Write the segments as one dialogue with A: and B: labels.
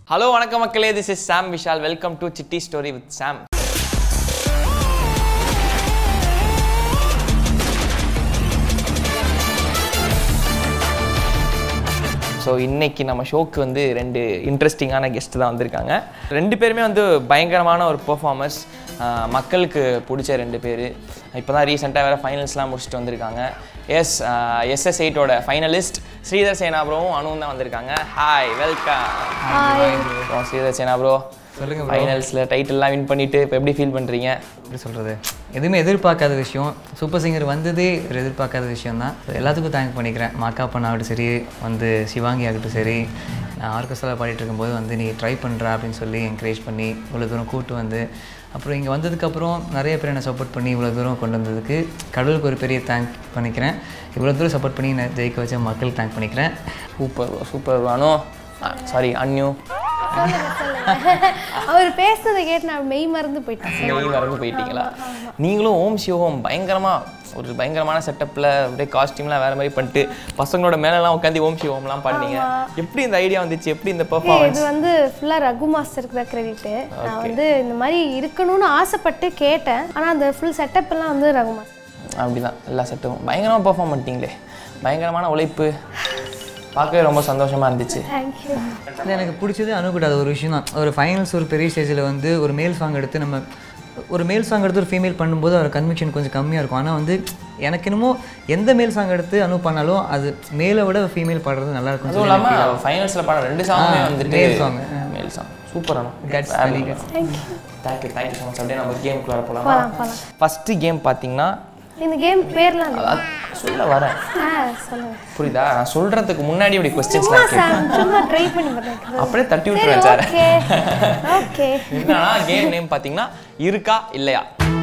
A: Hello வணக்கம் மக்களே this is Sam Vishal welcome to city story with Sam so இன்னைக்கு நம்ம ஷோக்கு வந்து ரெண்டு இன்ட்ரெஸ்டிங்கான கெஸ்ட் தான் வந்திருக்காங்க ரெண்டு பேருமே வந்து பயங்கரமான ஒரு பெர்ஃபார்மர்ஸ் மக்களுக்கு பிடிச்ச ரெண்டு பேர் இப்போ தான் ரீசெண்டாக வேறு ஃபைனல்ஸ்லாம் முடிச்சுட்டு வந்திருக்காங்க எஸ் எஸ்எஸ் எயிட்டோட ஃபைனலிஸ்ட் ஸ்ரீதர் சேனா ப்ரோவும் அனுவும் தான் வந்திருக்காங்க hi welcome Sridhar Sena bro
B: சொல்லுங்க bro.
A: ஃபைனல்ஸில் டைட்டில்லாம் வின் பண்ணிட்டு இப்போ எப்படி ஃபீல் பண்ணுறீங்க
B: எப்படி சொல்கிறது எதுவுமே எதிர்பார்க்காத விஷயம் சூப்பர் சிங்கர் வந்ததே ஒரு எதிர்பார்க்காத விஷயம் தான் எல்லாத்துக்கும் தேங்க் பண்ணிக்கிறேன் மாக்கா பண்ணாகட்டும் சரி வந்து சிவாங்கி ஆகட்டும் சரி நான் ஆர்கெஸ்ட்ராவில் பாடிட்டு இருக்கும்போது வந்து நீ ட்ரை பண்ணுற அப்படின்னு சொல்லி என்கரேஜ் பண்ணி இவ்வளோ தூரம் கூட்டு வந்து அப்புறம் இங்கே வந்ததுக்கப்புறம் நிறைய பேர் என்னை சப்போர்ட் பண்ணி இவ்வளோ தூரம் கொண்டு வந்ததுக்கு கடவுளுக்கு ஒரு பெரிய தேங்க் பண்ணிக்கிறேன் இவ்வளோ தூரம் சப்போர்ட் பண்ணி நான் ஜெயிக்க வச்ச மக்களுக்கு தேங்க் பண்ணிக்கிறேன்
A: சூப்பர் சூப்பர் அனு சாரி அன்யூ
C: அவர் பேசுறதை கேட்டு நான் மெய் மறந்து போயிட்டேன்
A: நீங்க மறந்து போயிட்டீங்களா நீங்களும் ஓம் சிவம் பயங்கரமா ஒரு பயங்கரமான செட்டப்ல அப்படியே காஸ்டியூம்லாம் வேற மாதிரி பண்ணிட்டு பசங்களோட மேலெல்லாம் உட்காந்து ஓம் சிவம்லாம் பாடினீங்க எப்படி இந்த ஐடியா வந்துச்சு எப்படி இந்த
C: ஏய்,
A: பெர்ஃபார்மன்ஸ்
C: இது வந்து ஃபுல்லாக ரகு மாஸ்டருக்கு தான் கிரெடிட்டு நான் வந்து இந்த மாதிரி இருக்கணும்னு ஆசைப்பட்டு கேட்டேன் ஆனால் அந்த ஃபுல் செட்டப் எல்லாம் வந்து ரகு மாஸ்டர்
A: அப்படிதான் எல்லா செட்டும் பயங்கரமா பெர்ஃபார்ம் பண்ணிட்டீங்களே பயங்கரமான உழைப்பு பார்க்கவே ரொம்ப சந்தோஷமா இருந்துச்சு
C: தேங்க்யூ
B: இல்லை எனக்கு பிடிச்சது அணுக்கூடாது ஒரு விஷயம் தான் ஒரு ஃபைனல்ஸ் ஒரு பெரிய ஸ்டேஜில் வந்து ஒரு மேல் சாங் எடுத்து நம்ம ஒரு மேல் சாங் எடுத்து ஒரு ஃபீமேல் பண்ணும்போது அவர் கன்விக்ஷன் கொஞ்சம் கம்மியாக இருக்கும் ஆனால் வந்து எனக்கு என்னமோ எந்த மேல் சாங் எடுத்து அனு பண்ணாலும் அது மேலை விட ஃபீமேல் பாடுறது நல்லா இருக்கும்
A: அதுவும் இல்லாம ஃபைனல்ஸ்ல பாட ரெண்டு சாங்குமே வந்துட்டு
B: male song.
A: Male song super Anu
B: Guts, very guts.
C: Thank you
A: thank you thank you so much அப்படியே நம்ம கேமுக்குள்ள போகலாமா
C: போகலாம் போகலாம்
A: ஃபர்ஸ்ட் கேம் பார்த்தீங்கன்னா
C: இந்த கேம் பேர்லாம் இல்லை.
A: அது சொல்ல வரேன்
C: ஆ சொல்லுங்க
A: புரியுதா நான் சொல்றதுக்கு முன்னாடி இப்படி
C: சும்மா
A: கொஸ்டின்ஸ்லாம்
C: சாம் சும்மா ட்ரை பண்ணி பார்த்தேன்
A: அப்படியே தட்டி
C: சரி
A: விட்டுருவேன் சார்
C: ஓகே ஓகே
A: என்னன்னா கேம் நேம் பார்த்தீங்கன்னா இருக்கா இல்லையா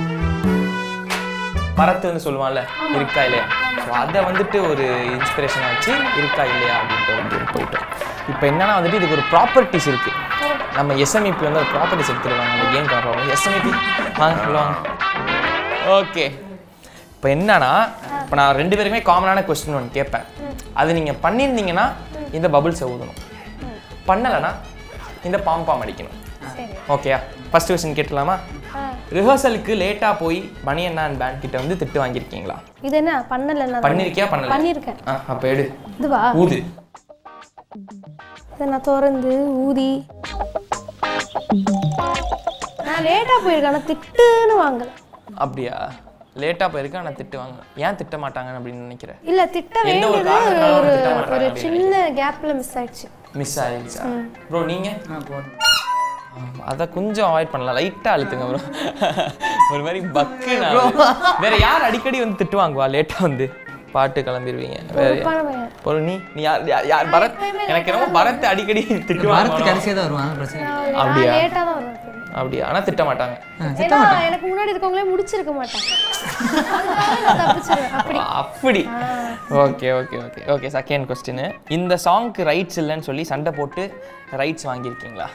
A: பரத்து வந்து சொல்லுவான்ல இருக்கா இல்லையா ஸோ அதை வந்துட்டு ஒரு இன்ஸ்பிரேஷன் ஆச்சு இருக்கா இல்லையா அப்படின்ட்டு ஒரு கேம் போயிட்டோம் இப்போ என்னன்னா வந்துட்டு இதுக்கு ஒரு ப்ராப்பர்ட்டிஸ் இருக்கு நம்ம எஸ்எம்இபி வந்து ஒரு ப்ராப்பர்ட்டிஸ் எடுத்துருவாங்க அந்த கேம் ப்ராப்பர்ட்டி எஸ்எம்இபி வாங்க சொல்லுவாங்க ஓகே இப்போ என்னன்னா இப்போ நான் ரெண்டு பேருக்குமே காமனான கொஸ்டின் ஒன்று கேட்பேன் அது நீங்கள் பண்ணியிருந்தீங்கன்னா இந்த பபுள்ஸை ஊதணும் பண்ணலைன்னா இந்த பாம் பாம் அடிக்கணும்
C: சரி
A: ஓகேயா ஃபர்ஸ்ட் கொஸ்டின் கேட்டலாமா
C: ஆ
A: ரிஹர்சலுக்கு லேட்டாக போய் மணி அண்ணா அண்ட் பேண்ட் கிட்ட வந்து திட்டு வாங்கியிருக்கீங்களா
C: இது என்ன பண்ணல நான்
A: பண்ணிருக்கியா பண்ணல
C: பண்ணியிருக்கேன்
A: ஆ அப்போ எடு
C: இதுவா
A: ஊது
C: இதை நான் திறந்து ஊதி நான் லேட்டாக போயிருக்கேன் ஆனால் திட்டுன்னு வாங்கல
A: அப்படியா லேட்டாக போயிருக்கேன் ஆனால் திட்டு வாங்க ஏன் திட்ட மாட்டாங்கன்னு அப்படின்னு நினைக்கிறேன்
C: இல்ல திட்ட
A: எந்த ஒரு
C: வேண்டியது
A: காரணத்தினால
C: ஒரு
A: திட்ட மாட்டாங்க
C: ஒரு
A: அப்படின்னு
C: சின்ன கேப்ல மிஸ் ஆயிடுச்சு
A: மிஸ் ஆயிடுச்சா ப்ரோ நீங்கள் அதை கொஞ்சம் அவாய்ட் பண்ணலாம் லைட்டாக அழுத்துங்க ப்ரோ ஒரு மாதிரி பக்கு வேற யார் அடிக்கடி வந்து திட்டு வாங்குவா லேட்டாக வந்து பாட்டு கிளம்பிடுவீங்க வேற
C: பொறுப்பான பையன்.
A: ஒரு நீ நீ யார் யார்- யார் பரத் எனக்கு என்னமோ பரத் அடிக்கடி திட்டு
B: வாரத்துக்கு
A: வாங்குவானோ?
B: கடைசியாக தான் வருவான் பிரச்சனை இல்லை.
C: நான்
A: அப்படியா?
C: லேட்டா தான் வருவேன் எப்பவுமே.
A: அப்படியா ஆனால் திட்ட மாட்டாங்க
C: ஏன்னா எனக்கு முன்னாடி இருக்கவங்களே முடிச்சிருக்க மாட்டாங்க அதனால நான் தப்பிச்சிருவேன் அப்படி
A: அப்படி okay okay okay okay second question இந்த சாங்க்கு ரைட்ஸ் இல்லைன்னு சொல்லி சண்டை போட்டு ரைட்ஸ் வாங்கியிருக்கீங்களா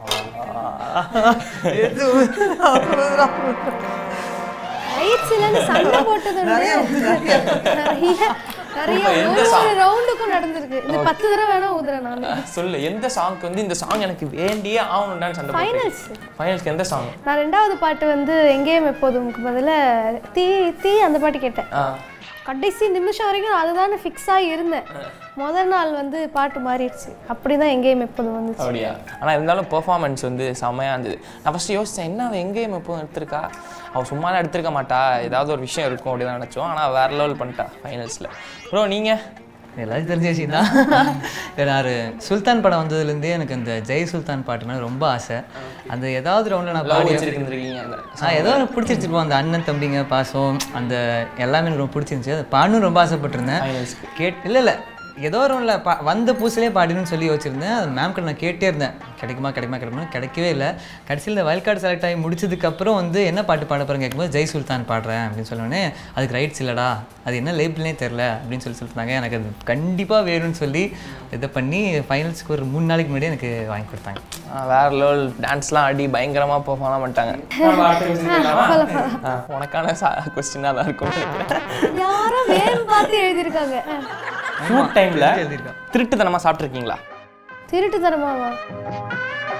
C: ரைட்ஸ் இல்லைன்னு சண்டை போட்டது வந்து நிறைய நிறைய ஒரு ஒரு ரவுண்டுக்கும் நடந்திருக்கு இந்த பத்து தடவை வேணா ஊதுறேன் நான்
A: சொல்லு எந்த சாங்க்கு வந்து இந்த சாங் எனக்கு வேண்டியே ஆகணும்டான்னு சண்டை போட்டு
C: ஃபைனல்ஸ்
A: ஃபைனல்ஸ்க்கு எந்த சாங்
C: நான் ரெண்டாவது பாட்டு வந்து எங்கேயும் எப்போதும்க்கு பதிலா தீ தீ அந்த பாட்டு கேட்டேன்
A: ஆ
C: கடைசி நிமிஷம் வரைக்கும் நான் அதுதானே ஃபிக்ஸ் ஆகி இருந்தேன் முதல் நாள் வந்து பாட்டு மாறிடுச்சு அப்படிதான் எங்கேயும் எப்போதும் வந்துச்சு
A: அப்படியா ஆனால் இருந்தாலும் பெர்ஃபார்மன்ஸ் வந்து செம்மையாக இருந்தது நான் ஃபஸ்ட்டு யோசித்தேன் என்ன அவள் எங்கேயும் எப்போ எடுத்திருக்கா அவள் சும்மாலாம் எடுத்திருக்க மாட்டா ஏதாவது ஒரு விஷயம் இருக்கும் அப்படின்னு நினச்சோம் ஆனால் வேற லெவல் பண்ணிட்டா ஃபைனல்ஸில் ப்ரோ நீங்கள்
B: எல்லாருக்கும் தெரிஞ்ச விஷயம் தான் நான் ஒரு சுல்தான் படம் வந்ததுலேருந்தே எனக்கு அந்த ஜெய் சுல்தான் பாட்டு மேலே ரொம்ப ஆசை அந்த ஏதாவது ரவுண்டில் நான்
A: லவ்
B: பாடி
A: வச்சிருக்கீங்க அந்த
B: ஆ ஏதோ எனக்கு பிடிச்சிருச்சிருப்போம் அந்த அண்ணன் தம்பிங்க பாசம் அந்த எல்லாமே எனக்கு ரொம்ப பிடிச்சிருந்துச்சி அது பாடணும்னு ரொம்ப ஆசைப்பட்டிருந்தேன்
A: ஃபைனல்ஸ்க்கு
B: கேட் இல்லை இல்லை ஏதோ ஒரு ஒன்றில் பா வந்த பூசிலே பாடணும்னு சொல்லி வச்சுருந்தேன் அது மேம்கிட்ட நான் கேட்டே இருந்தேன் கிடைக்குமா கிடைக்குமா கிடைக்குமா கிடைக்கவே இல்லை கடைசியில் இந்த வயல் கார்டு செலக்ட் ஆகி முடிச்சதுக்கப்புறம் வந்து என்ன பாட்டு பாட போகிறேன் கேட்கும்போது ஜெய் சுல்தான் பாடுறேன் அப்படின்னு சொன்னோடனே அதுக்கு ரைட்ஸ் இல்லைடா அது என்ன லேபிள்னே தெரில அப்படின்னு சொல்லி சொல்லிட்டாங்க எனக்கு அது கண்டிப்பாக வேணும்னு சொல்லி இதை பண்ணி ஃபைனல்ஸ்க்கு ஒரு மூணு நாளைக்கு முன்னாடி எனக்கு வாங்கி கொடுத்தாங்க
A: ஆ, வேற லெவல் டான்ஸ்லாம் ஆடி பயங்கரமா பெர்ஃபார்ம்லாம் பண்ணிட்டாங்க நம்ம அடுத்த question கேட்கலாமா? ஆ, உனக்கான கொஸ்டினாக தான் இருக்கும்
C: யாரோ வேறு பார்த்து எழுதியிருக்காங்க
A: ஷூட் டைம்ல
B: எழுதியிருக்கேன்
A: திருட்டுத்தனமா சாப்பிட்ருக்கீங்களா
C: திருட்டு தரமாவா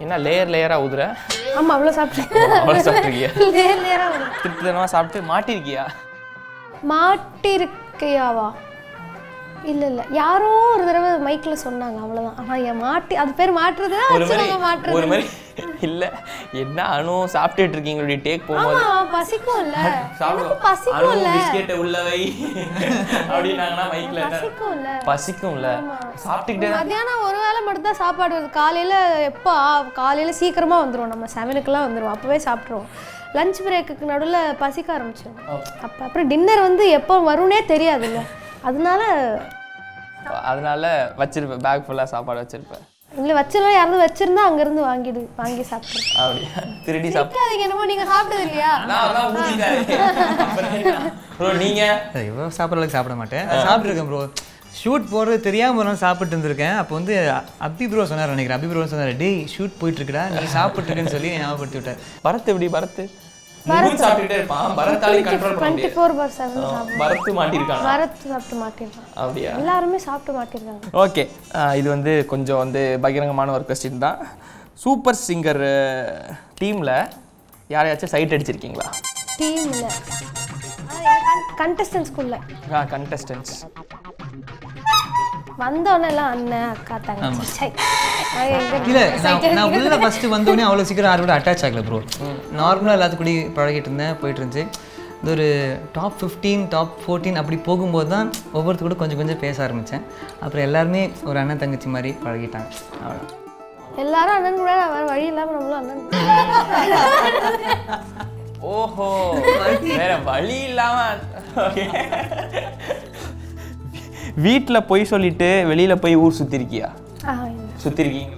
A: என்ன லேயர் லேயராக ஊதுற
C: ஆமா அவ்வளோ சாப்பிட்டேன்
A: அவ்வளோ சாப்பிட்ருக்கியா
C: லேயர் லேயராக வரும்
A: திருப்திதனமாக சாப்பிட்டு மாட்டிருக்கியா
C: மாட்டிருக்கையாவா இல்ல இல்ல யாரோ ஒரு தடவை மைக்ல சொன்னாங்க அவ்வளவுதான் ஆனா என் மாட்டி அது பேர் மாட்டுறதுனா
A: ஒரு மாதிரி
C: வச்சுக்கோங்க மாட்டுறது
A: ஒரு மாதிரி இல்ல என்ன அணு சாப்பிட்டுட்டு இருக்கீங்களுடைய டேக் போகும்போது
C: ஆமா பசிக்கும் இல்ல எனக்கு
A: சாப்பிடுவோம்
C: பசிக்கும்
A: அணு
C: இல்ல
A: பிஸ்கெட்டை உள்ள வை அப்படின்னாங்கன்னா மைக்ல என்ன
C: பசிக்கும் இல்ல
A: பசிக்கும்ல சாப்பிட்டுக்கிட்டே தான்
C: மத்தியானம் ஒரு வேளை மட்டும் தான் சாப்பாடு வருது காலையில எப்போ ஆ- காலையில சீக்கிரமா வந்துருவோம் நம்ம செவனுக்குலாம் வந்துருவோம் அப்பவே சாப்பிட்ருவோம் லஞ்ச் பிரேக்குக்கு நடுவுல பசிக்க ஆரம்பிச்சிடும் அப்ப அப்புறம் டின்னர் வந்து எப்போ வரும்னே தெரியாதுல்ல அதனால
A: அதனால வச்சிருப்பேன் பேக் ஃபுல்லா சாப்பாடு வச்சிருப்பேன்
C: இல்லை வச்சிருந்தா யாராவது வச்சிருந்தா அங்கிருந்து வாங்கிடு வாங்கி சாப்பிட்ருவோம்
A: அப்படியா திருடி சாப்பிட்டு
C: சிரிக்காதீங்க என்னமோ நீங்க சாப்பிட்டது இல்லையா
A: நான் அதான் ஊதிட்டேன் ப்ரோ நீங்க
B: இவ்வளோ சாப்பிட்ற அளவுக்கு சாப்பிட மாட்டேன் சாப்பிட்ருக்கேன் ப்ரோ ஷூட் போடுறது தெரியாமல் ஒரு நாள் சாப்பிட்டு இருந்திருக்கேன் அப்போ வந்து அபி ப்ரோ சொன்னார் நினைக்கிறேன் அபி ப்ரோ சொன்னார் டேய் ஷூட் போயிட்டு இருக்குடா நீ சாப்பிட்டுருக்கேன்னு சொல்லி ஞாபகப்படுத்தி விட்டார்
A: பரத் எப்படி பரத் முழு சாப்பிட்டுட்டே இருப்பான் பரத்தாலையும் கண்ட்ரோல் பண்ண
C: டுவெண்ட்டி
A: முடியாது
C: ஃபோர் பார் செவன் சாப்பிடுவோம்
A: பரத்து மாட்டிருக்கான்
C: வரத்து சாப்பிட்டு மாட்டிருக்காங்க
A: அப்படியா
C: எல்லாருமே சாப்பிட்டு மாட்டிருக்காங்க
A: ஓகே இது வந்து கொஞ்சம் வந்து பகிரங்கமான ஒரு கொஸ்டின் தான் சூப்பர் சிங்கர் டீமில் யாரையாச்சும் சைட் அடிச்சிருக்கீங்களா
C: டீம்ல கண்டஸ்டன்ஸ்குள்ள
A: கண்டஸ்டன்ஸ்
C: வந்தோடனே எல்லாம் அண்ணன் அக்கா தங்கச்சி சை. அது எங்க
B: இல்லை நான் நான் உள்ள ஃபஸ்ட்டு வந்தோடனே அவ்வளோ சீக்கிரம் யாரோட அட்டாச் ஆகல ப்ரோ நார்மலாக எல்லாத்துக்கூடி பழகிட்டு இருந்தேன் போயிட்டு இருந்துச்சு இது ஒரு டாப் ஃபிஃப்டீன் டாப் ஃபோர்டீன் அப்படி போகும்போது தான் ஒவ்வொருத்தர் கூட கொஞ்சம் கொஞ்சம் பேச ஆரம்பித்தேன் அப்புறம் எல்லாருமே ஒரு அண்ணன் தங்கச்சி மாதிரி பழகிட்டாங்க அவ்வளோ
C: எல்லாரும் அண்ணன் கூட வேற வழி இல்லாம நம்மளும் அண்ணன் கூட.
A: ஓஹோ வேற வழி இல்லாம ஓகே வீட்டில் போய் சொல்லிட்டு வெளியில போய் ஊர் சுத்திருக்கியா
C: ஆ, இல்ல.
A: சுத்திருக்கீங்களா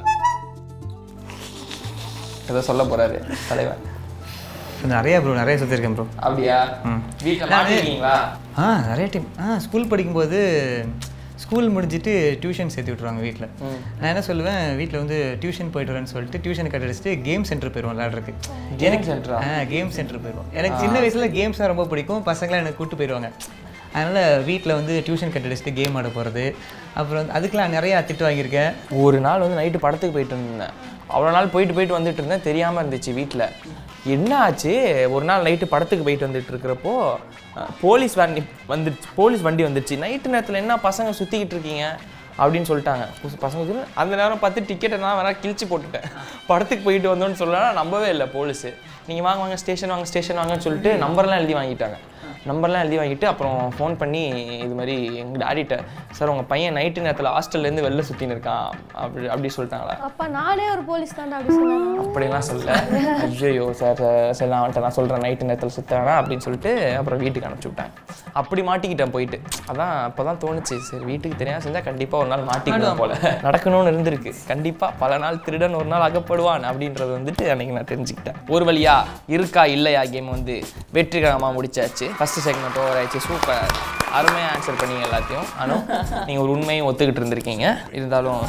A: ஏதோ சொல்ல போறாரு தலைவர்
B: நிறைய ப்ரோ நிறைய சுற்றிருக்கேன் ப்ரோ
A: அப்படியா வீட்டில் மாட்டிருக்கீங்களா
B: ஆ நிறைய டைம் ஆ ஸ்கூல் படிக்கும்போது ஸ்கூல் முடிஞ்சிட்டு டியூஷன் சேர்த்து விட்ருவாங்க வீட்டில் நான் என்ன சொல்லுவேன் வீட்டில் வந்து டியூஷன் போயிட்டு வரேன்னு சொல்லிட்டு டியூஷன் கட் அடிச்சுட்டு கேம் சென்டர் போயிடுவோம் விளையாடுறதுக்கு
A: கேம் சென்டரா
B: ஆ கேம் சென்டர் போயிடுவோம் எனக்கு சின்ன வயசுல கேம்ஸ் ரொம்ப பிடிக்கும் பசங்களாம் எனக்கு கூட்டு போயிடுவாங்க அதனால் வீட்டில் வந்து டியூஷன் கட் அடிச்சுட்டு கேம் ஆட போகிறது அப்புறம் வந்து அதுக்கெலாம் நிறையா திட்டு வாங்கியிருக்கேன்
A: ஒரு நாள் வந்து நைட்டு படத்துக்கு போயிட்டு இருந்தேன் அவ்வளோ நாள் போயிட்டு போயிட்டு வந்துட்டு இருந்தேன் தெரியாமல் இருந்துச்சு வீட்டில் என்ன ஆச்சு ஒரு நாள் நைட்டு படத்துக்கு போயிட்டு வந்துட்டு இருக்கிறப்போ அஹ், போலீஸ் வண்டி வந்துடுச்சு போலீஸ் வண்டி வந்துடுச்சு நைட்டு நேரத்தில் என்ன பசங்க சுற்றிக்கிட்டு இருக்கீங்க அப்படின்னு சொல்லிட்டாங்க புதுசு பசங்க சொல்லி அந்த நேரம் பார்த்து டிக்கெட்டை நான் வேணா கிழிச்சு போட்டுட்டேன் படத்துக்கு போயிட்டு வந்தோன்னு சொல்லலாம் நம்பவே இல்லை போலீஸு நீங்கள் வாங்க வாங்க ஸ்டேஷன் வாங்க ஸ்டேஷன் வாங்கன்னு சொல்லிட்டு நம்பர்லாம் எழுதி வாங்கிட்டாங்க நம்பர்லாம் எழுதி வாங்கிட்டு அப்புறம் ஃபோன் பண்ணி இது மாதிரி எங்கள் டாடிட்ட சார் உங்கள் பையன் நைட்டு நேரத்தில் ஹாஸ்டல்லேருந்து வெளில சுற்றின்னு இருக்கான் அப்படி அப்படி சொல்லிட்டாங்களா
C: அப்பா நானே ஒரு போலீஸ் தாண்டா அப்படி சொன்னாங்க
A: அப்படிலாம் சொல்ல ஐயோ சார் சரி நான் அவன்கிட்ட நான் சொல்கிறேன் நைட்டு நேரத்தில் சுத்த வேணாம் அப்படின்னு சொல்லிட்டு அப்புறம் வீட்டுக்கு அனுப்பிச்சி விட்டேன் அப்படி மாட்டிக்கிட்டேன் போயிட்டு அதான் அப்போ தான் தோணுச்சு சரி வீட்டுக்கு தெரியாம செஞ்சால் கண்டிப்பாக ஒரு நாள் மாட்டிக்கணும் போல நடக்கணும்னு இருந்திருக்கு கண்டிப்பாக பல நாள் திருடன் ஒரு நாள் அகப்படுவான் அப்படின்றது வந்துட்டு அன்னைக்கு நான் தெரிஞ்சுக்கிட்டேன் ஒரு வழியா இருக்கா இல்லையா கேம் வந்து வெற்றிகரமாக முடிச்சாச்சு ஃபர்ஸ்ட் செக்மெண்ட் ஓவர் ஆயிடுச்சு சூப்பர் அருமையாக ஆன்சர் பண்ணீங்க எல்லாத்தையும் ஆனால் நீங்கள் ஒரு உண்மையும் ஒத்துக்கிட்டு இருந்திருக்கீங்க இருந்தாலும்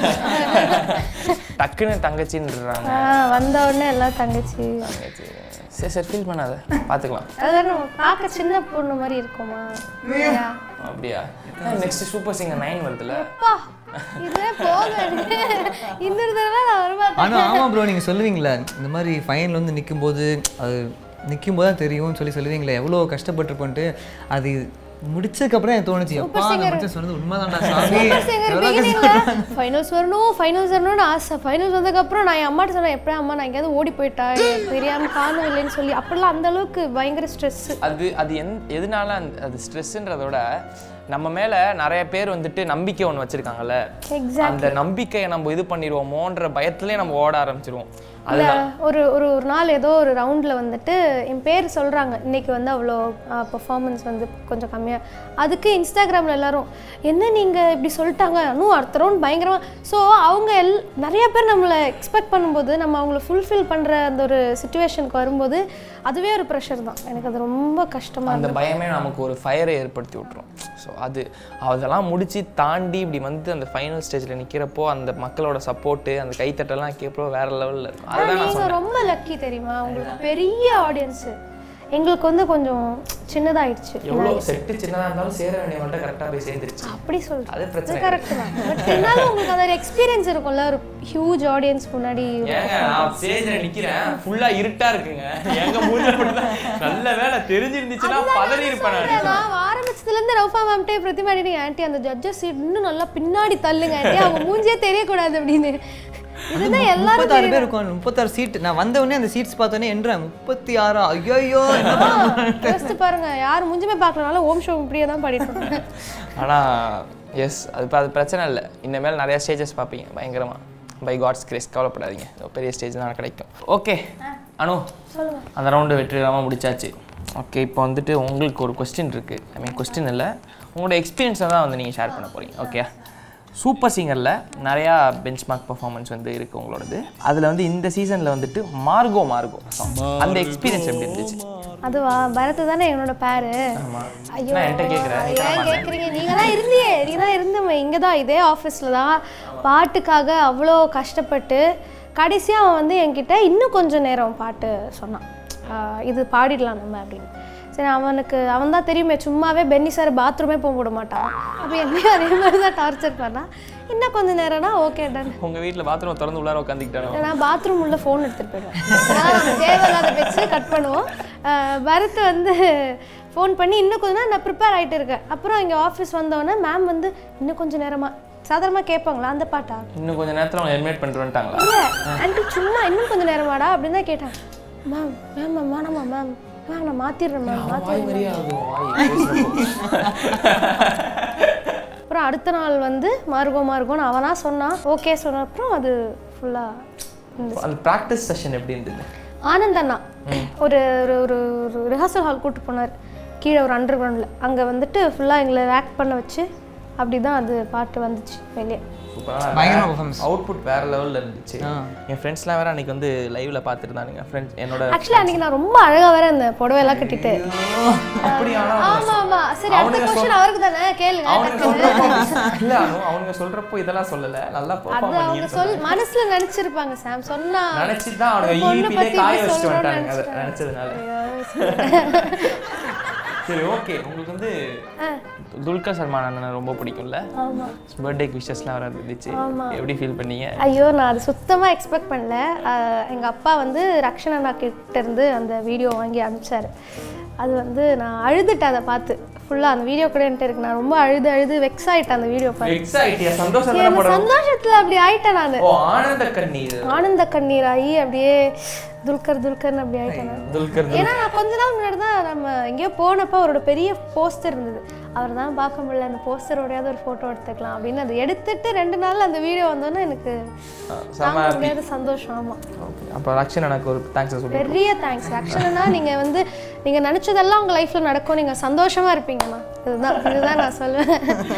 A: டக்குன்னு தங்கச்சின்றாங்க
C: ஆ, வந்த உடனே எல்லாம் தங்கச்சி
A: தங்கச்சி சரி சரி ஃபீல் பண்ணாத பார்த்துக்கலாம்
C: அதாவது நம்ம பார்க்க சின்ன பொண்ணு மாதிரி இருக்குமா இல்லையா?
A: அப்படியா நெக்ஸ்ட் சூப்பர் சிங்கர் நைன் வருதுல்ல
C: அப்பா இதுவே போதும் எனக்கு. இன்னொரு தடவை நான் வரமாட்டேன்
B: ஆனால் ஆமாம் ப்ரோ நீங்கள் சொல்லுவீங்களே இந்த மாதிரி ஃபைனல் வந்து நிற்கும்போது அது நிற்கும்போது தான் தெரியும்னு சொல்லி சொல்லுவீங்களே எவ்வளோ கஷ்டப்பட்டுருப்போன்ட்டு அது முடிச்சதுக்கப்புறம் எனக்கு தோணுச்சு எப்பா அந்த மனுஷன் சொன்னது உண்மைதான்டா சாமி எவ்வளோ கஷ்டம்
C: ஃபைனல்ஸ் வரணும் ஃபைனல்ஸ் வரணும்னு ஆசை ஃபைனல்ஸ் வந்ததுக்கப்புறம் நான் என் அம்மாட்ட சொன்னேன் எப்படியா அம்மா நான் எங்கேயாவது ஓடி போயிட்டா எனக்கு தெரியாம காணும் இல்லைன்னு சொல்லி அப்படிலாம் அந்த அளவுக்கு பயங்கர ஸ்ட்ரெஸ்
A: அது அது எந் எதனால அந்த அது ஸ்ட்ரெஸ்ன்றத விட நம்ம மேலே நிறைய பேர் வந்துட்டு நம்பிக்கை ஒன்று வச்சுருக்காங்கல்ல
C: எக்ஸாக்ட்
A: அந்த நம்பிக்கையை நம்ம இது பண்ணிடுவோமோன்ற பயத்துலேயே நம்ம ஓட ஆரம்பிச்சிருவோம்
C: இல்ல, ஒரு ஒரு ஒரு நாள் ஏதோ ஒரு ரவுண்டில் வந்துட்டு என் பேர் சொல்கிறாங்க இன்னைக்கு வந்து அவ்வளோ பெர்ஃபார்மன்ஸ் வந்து கொஞ்சம் கம்மியாக அதுக்கு இன்ஸ்டாகிராமில் எல்லாரும் என்ன நீங்கள் இப்படி சொல்லிட்டாங்க இன்னும் அடுத்த ரவுண்ட் பயங்கரமாக ஸோ அவங்க எல் நிறைய பேர் நம்மளை எக்ஸ்பெக்ட் பண்ணும்போது நம்ம அவங்கள ஃபுல்ஃபில் பண்ணுற அந்த ஒரு சுச்சுவேஷனுக்கு வரும்போது அதுவே ஒரு ப்ரெஷர் தான் எனக்கு அது ரொம்ப கஷ்டமாக
A: அந்த பயமே நமக்கு ஒரு ஃபயரை ஏற்படுத்தி விட்டுரும் ஸோ அது அதெல்லாம் முடிச்சு தாண்டி இப்படி வந்து அந்த ஃபைனல் ஸ்டேஜில் நிற்கிறப்போ அந்த மக்களோட சப்போர்ட்டு அந்த கைத்தட்டெல்லாம் கேட்போ வேற லெவலில் இருக்கும் அதுதான் நான்
C: நீங்கள் ரொம்ப லக்கி தெரியுமா உங்களுக்கு பெரிய ஆடியன்ஸு எங்களுக்கு வந்து கொஞ்சம் சின்னதாயிடுச்சு
A: எவ்வளோ செட்டு சின்னதாக இருந்தாலும் சேர வேண்டியவங்கள்ட்ட கரெக்டாக போய் சேர்ந்துருச்சு
C: அப்படி சொல்றேன்
A: அது பிரச்சனை
C: கரெக்ட் தான் பட் இருந்தாலும் உங்களுக்கு அது எக்ஸ்பீரியன்ஸ் இருக்கும்ல ஒரு ஹியூஜ் ஆடியன்ஸ் முன்னாடி
A: ஏங்க நான் ஸ்டேஜில் நிற்கிறேன் ஃபுல்லாக இருட்டா இருக்குங்க எங்க மூஞ்ச மட்டும் தான் நல்ல வேலை தெரிஞ்சிருந்துச்சுன்னா பதறி இருப்பேன் நான்
C: நான் ஆரம்பிச்சதுல இருந்து ரவுஃபா மேம்டே பிரதிமாடி ஆன்ட்டி அந்த ஜட்ஜஸ் சீட் இன்னும் நல்லா பின்னாடி தள்ளுங்க ஆன்ட்டி அவங்க மூஞ்சியே தெரியக்கூடாது அப்படின்னு இதுதான் எல்லாரும்
B: முப்பத்தாறு பேர் இருக்கும் முப்பத்தாறு சீட் நான் வந்த உடனே அந்த சீட்ஸ் பார்த்தோன்னே என்றேன் முப்பத்தி ஆறா ஐயோ என்ன பண்ண போறேன்?
C: யோசிச்சு பாருங்க யார் மூஞ்சுமே பார்க்கலனால ஓம் ஷோ இப்படியே தான் பாடிட்டு இருக்காங்க
A: ஆனால் எஸ் அது இப்போ அது பிரச்சனை இல்லை இனிமேல் நிறைய ஸ்டேஜஸ் பார்ப்பீங்க பயங்கரமாக பை காட்ஸ் கிரேஸ் கவலைப்படாதீங்க ஏதோ பெரிய ஸ்டேஜ் தான் கிடைக்கும் ஓகே அனு அந்த ரவுண்டு வெற்றிகரமாக முடிச்சாச்சு ஓகே இப்போ வந்துட்டு உங்களுக்கு ஒரு கொஸ்டின் இருக்குது ஐ மீன் கொஸ்டின் இல்லை உங்களோட எக்ஸ்பீரியன்ஸை தான் வந்து நீங்கள் ஷேர் பண்ண போகிறீங்க ஓகே சூப்பர் சிங்கரில் நிறையா பெஞ்ச் மார்க் பர்ஃபார்மன்ஸ் வந்து இருக்குது உங்களோடது அதில் வந்து இந்த சீசனில் வந்துட்டு மார்கோ மார்கோ song. அந்த எக்ஸ்பீரியன்ஸ் எப்படி இருந்துச்சு
C: அதுவா பரத் தானே என்னோட பேரு ஐயோ
A: நான் என்கிட்ட கேட்குறேன்
C: ஏன் கேட்குறீங்க நீங்க தான் இருந்தியே நீங்க தான் இருந்தவங்க இங்கே தான் இதே ஆஃபீஸில் தான் பாட்டுக்காக அவ்வளோ கஷ்டப்பட்டு கடைசியாக அவன் வந்து என்கிட்ட இன்னும் கொஞ்சம் நேரம் பாட்டு சொன்னான் ஆஹ் இது பாடிடலாம் நம்ம அப்படின்னு சரி அவனுக்கு அவன் தான் தெரியுமே சும்மாவே பென்னி சார் பாத்ரூமே போக விட மாட்டான் அப்போ என்னையும் அதே மாதிரி தான் டார்ச்சர் பண்ணான் இன்னும் கொஞ்சம் நேரம்னா ஓகே டன்
A: உங்கள் வீட்டில் பாத்ரூம் திறந்து உள்ளார உட்காந்துக்கிட்டானோ
C: நான் பாத்ரூம் உள்ள ஃபோன் எடுத்துகிட்டு போயிடுவேன் நான் தேவையில்லாத வச்சு கட் பண்ணுவோம் அஹ் பரத் வந்து ஃபோன் பண்ணி இன்னும் கொஞ்ச நேரம் நான் ப்ரிப்பேர் ஆகிட்டு இருக்கேன் அப்புறம் இங்கே ஆஃபீஸ் வந்தோடனே மேம் வந்து இன்னும் கொஞ்சம் நேரமா சாதாரணமாக கேட்பாங்களா அந்த பாட்டா
A: இன்னும் கொஞ்ச நேரத்தில் அவங்க ஹெல்மெட் பண்ணிட்டு வந்துட்டாங்களா
C: இல்லை ஆண்டி சும்மா இன்னும் கொஞ்சம் நேரமாடா அப்படின்னு தான் கேட்டேன் மேம் மேம் மேம் வேணாமா மேம் மேம் நான் மாற்றிடுறேன் மேம் மாற்றி
A: வாய் மாதிரியே ஆகும் வாய் பேசுறப்போ.
C: அப்புறம் அடுத்த நாள் வந்து மார்கோ மார்கோன்னு அவனா சொன்னான் ஓகே சொன்ன அப்புறம் அது ஃபுல்லாக
A: அந்த ப்ராக்டிஸ் செஷன் எப்படி இருந்தது
C: ஆனந்த் அண்ணா ஒரு ஒரு ஒரு ஒரு ரிஹர்சல் ஹால் கூட்டு போனார் கீழே ஒரு அண்டர் கிரவுண்டில் அங்கே வந்துட்டு ஃபுல்லாக எங்களை ஆக்ட் பண்ண வச்சு அப்படி தான் அது பாட்டு வந்துச்சு வெளியே
B: பயங்கரமா performance.
A: அவுட்புட் வேற லெவல்ல இருந்துச்சு
B: ஆ.
A: என் ஃப்ரெண்ட்ஸ்லாம் வேற அன்னைக்கு வந்து லைவ்ல பார்த்துருந்தானுங்க ஃப்ரெண்ட்ஸ் என்னோட
C: ஆக்சுவலி அன்றைக்கி நான் ரொம்ப அழகாக வேற இந்த புடவையெல்லாம் கட்டிட்டு
A: அப்படி ஆனா
C: ஆமா ஆமா சரி அடுத்த
A: அவனுங்க
C: கொஸ்டின் அவருக்கு தானே கேளுங்க
A: அவனுங்க சொல்றப்போ இல்ல அனு அவனுங்க சொல்றப்போ இதெல்லாம் சொல்லல நல்லா
C: அது
A: பெர்ஃபார்ம்
C: அவங்க
A: பண்ணி
C: சொல் மனசுல நினைச்சிருப்பாங்க சாம் சொன்னா
A: நினைச்சிட்டு தான் அவனுங்க
C: பொண்ணு
A: ஈபிலே
C: பத்தி
A: காய
C: இப்படி
A: வச்சுட்டு
C: சொல்றோம்னு
A: வந்துட்டானுங்க அதை
C: நினைச்சிட்டாங்க.
A: நினைச்சதுனால சரி ஓகே உங்களுக்கு வந்து துல்கர் சல்மான் அண்ணனை ரொம்ப பிடிக்கும்ல
C: ஆமா
A: பர்த்டேக்கு விஷஸ்லாம் வர இருந்துச்சு எப்படி ஃபீல் பண்ணீங்க
C: ஐயோ நான் அது சுத்தமாக எக்ஸ்பெக்ட் பண்ணல ஆஹ் எங்க அப்பா வந்து ரக்ஷன் அண்ணா கிட்ட இருந்து அந்த வீடியோ வாங்கி அனுப்பிச்சாரு அது வந்து நான் அழுதுட்டேன் அதை பார்த்து ஃபுல்லாக அந்த வீடியோ கூட என்கிட்ட இருக்கு நான் ரொம்ப அழுது அழுது வெக்ஸ் ஆயிட்டேன் அந்த வீடியோ பார்த்து
A: எக்ஸைட்டியா சந்தோஷம் தானே
C: எனக்கு
A: படம்
C: சந்தோஷத்துல அப்படி ஆயிட்டேன் நான்
A: ஓ ஆனந்த கண்ணீர்
C: ஆனந்த கண்ணீராகி அப்படியே துல்கர் துல்கர்னு அப்படி ஆயிட்டேன் நான்
A: துல்கர்
C: ஏன்னா நான் கொஞ்ச நாள் முன்னாடி தான் நம்ம எங்கேயோ போனப்போ அவரோட பெரிய போஸ்டர் இருந்தது அவர் தான் பார்க்க முடியல அந்த போஸ்டரோடையாவது ஒரு ஃபோட்டோ எடுத்துக்கலாம் அப்படின்னு அது எடுத்துட்டு ரெண்டு நாள் அந்த வீடியோ வந்தோன்னே எனக்கு தாங்க முடியாத சந்தோஷம் ஆமாம்
A: ஓகே அப்போ ரக்ஷன் எனக்கு ஒரு தேங்க்ஸ் சொல்லி
C: பெரிய தேங்க்ஸ் ஆக்சுவலாக நீங்கள் வந்து நீங்கள் நினச்சதெல்லாம் உங்கள் லைஃப்பில் நடக்கும் நீங்கள் சந்தோஷமாக இருப்பீங்கண்ணா இதுதான் இதுதான் நான் சொல்லுவேன்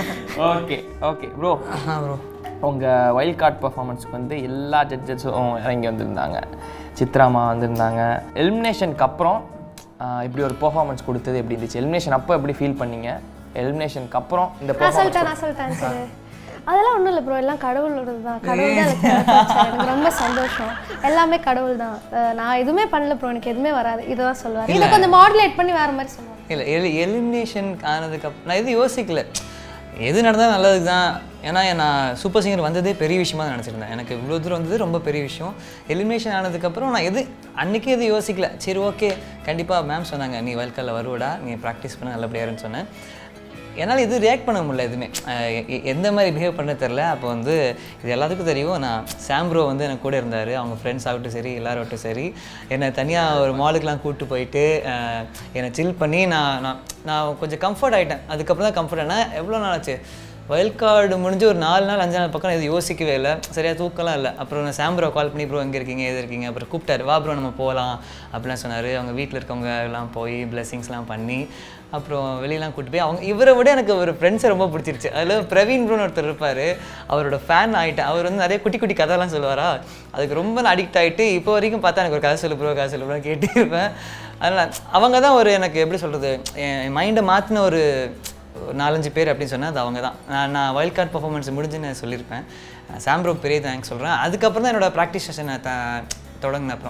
A: ஓகே ஓகே ப்ரோ
B: ஆ ப்ரோ
A: உங்கள் வைல்ட் கார்ட் பர்ஃபார்மன்ஸ்க்கு வந்து எல்லா ஜட்ஜஸும் இறங்கி வந்திருந்தாங்க சித்ராமா வந்திருந்தாங்க எலிமினேஷனுக்கு அப்புறம் ஆஹ், இப்படி ஒரு பெர்ஃபார்மன்ஸ் கொடுத்தது எப்படி இருந்துச்சு எலிமினேஷன் அப்போ எப்படி ஃபீல் பண்ணீங்க எலிமினேஷனுக்கு அப்புறம் இந்த
C: நான்
A: பெர்ஃபார்மன்ஸ்
C: சொல்லிட்டேன் நான் சொல்லிட்டேன் சரி அதெல்லாம் ஒன்றும் இல்லை ப்ரோ எல்லாம் கடவுளோடது தான் கடவுள் தான் எனக்கு கிடைச்சது. எனக்கு ரொம்ப சந்தோஷம் எல்லாமே கடவுள் தான் அஹ் நான் எதுவுமே பண்ணல ப்ரோ எனக்கு எதுவுமே வராது இதை தான் சொல்லுவார் இதை கொஞ்சம் மாடுலேட் பண்ணி வேற மாதிரி சொல்லுவாங்க
B: இல்லை எலி எலிமினேஷன் ஆனதுக்கு நான் எதுவும் யோசிக்கல எது நடந்தால் நல்லதுக்கு தான் ஏன்னா நான் சூப்பர் சிங்கர் வந்ததே பெரிய விஷயமா தான் நினச்சிருந்தேன் எனக்கு இவ்வளோ தூரம் வந்தது ரொம்ப பெரிய விஷயம் எலிமினேஷன் ஆனதுக்கப்புறம் நான் எது அன்றைக்கே எதுவும் யோசிக்கல சரி ஓகே கண்டிப்பாக மேம் சொன்னாங்க நீ வல்கல்ல வருவடா நீ ப்ராக்டிஸ் பண்ண நல்லபடியா இருன்னு சொன்னேன் என்னால் இது ரியாக்ட் பண்ண முடியல எதுவுமே அஹ் எ- எ- எந்த மாதிரி பிஹேவ் பண்ண தெரில அப்போ வந்து இது எல்லாத்துக்கும் தெரியும் நான் சாம்ப்ரோ வந்து எனக்கு கூட இருந்தார் அவங்க ஃப்ரெண்ட்ஸ் ஆகட்டும் சரி எல்லாரோட்டும் சரி என்னை தனியாக ஒரு மாலுக்கெலாம் கூப்பிட்டு போயிட்டு அஹ், என்னை சில் பண்ணி நான் நான் நான் கொஞ்சம் கம்ஃபர்ட் ஆகிட்டேன் அதுக்கப்புறம் தான் கம்ஃபர்ட் ஆனால் எவ்வளோ நாள் ஆச்சு வைல்ட் கார்டு முடிஞ்சு ஒரு நாலு நாள் அஞ்சு நாள் பக்கம் இது யோசிக்கவே இல்லை சரியாக தூக்கலாம் இல்லை அப்புறம் நான் சாம்ப்ரோ கால் பண்ணி ப்ரோ எங்கே இருக்கீங்க எது இருக்கீங்க அப்புறம் கூப்பிட்டாரு வா ப்ரோ நம்ம போகலாம் அப்படிலாம் சொன்னார் அவங்க வீட்டில் இருக்கவங்க எல்லாம் போய் பிளெஸிங்ஸ்லாம் பண்ணி அப்புறம் வெளியெல்லாம் கூட்டு போய் அவங்க இவரை விட எனக்கு ஒரு ஃப்ரெண்ட்ஸை ரொம்ப பிடிச்சிருச்சு அதில் பிரவீன் ப்ரோன்னு ஒருத்தர் இருப்பார் அவரோட ஃபேன் ஆகிட்டேன் அவர் வந்து நிறைய குட்டி குட்டி கதைலாம் சொல்லுவாரா அதுக்கு ரொம்ப நான் அடிக்ட் ஆகிட்டு இப்போ வரைக்கும் பார்த்தா எனக்கு ஒரு கதை சொல்லு ப்ரோ கதை சொல்லு ப்ரோ கேட்டே இருப்பேன் அதனால் அவங்க தான் ஒரு எனக்கு எப்படி சொல்கிறது என் மைண்டை மாற்றின ஒரு ஒரு நாலஞ்சு பேர் அப்படின்னு சொன்னால் அது அவங்க தான் நான் நான் வைல்ட் கார்டு பர்ஃபார்மன்ஸ் முடிஞ்சுன்னு சொல்லியிருப்பேன் சாம்ப்ரோ பெரிய தேங்க்ஸ் சொல்கிறேன் அதுக்கப்புறம் தான் என்னோட ப்ராக்டிஸ் செஷனை த தொடங்கின அப்புறம்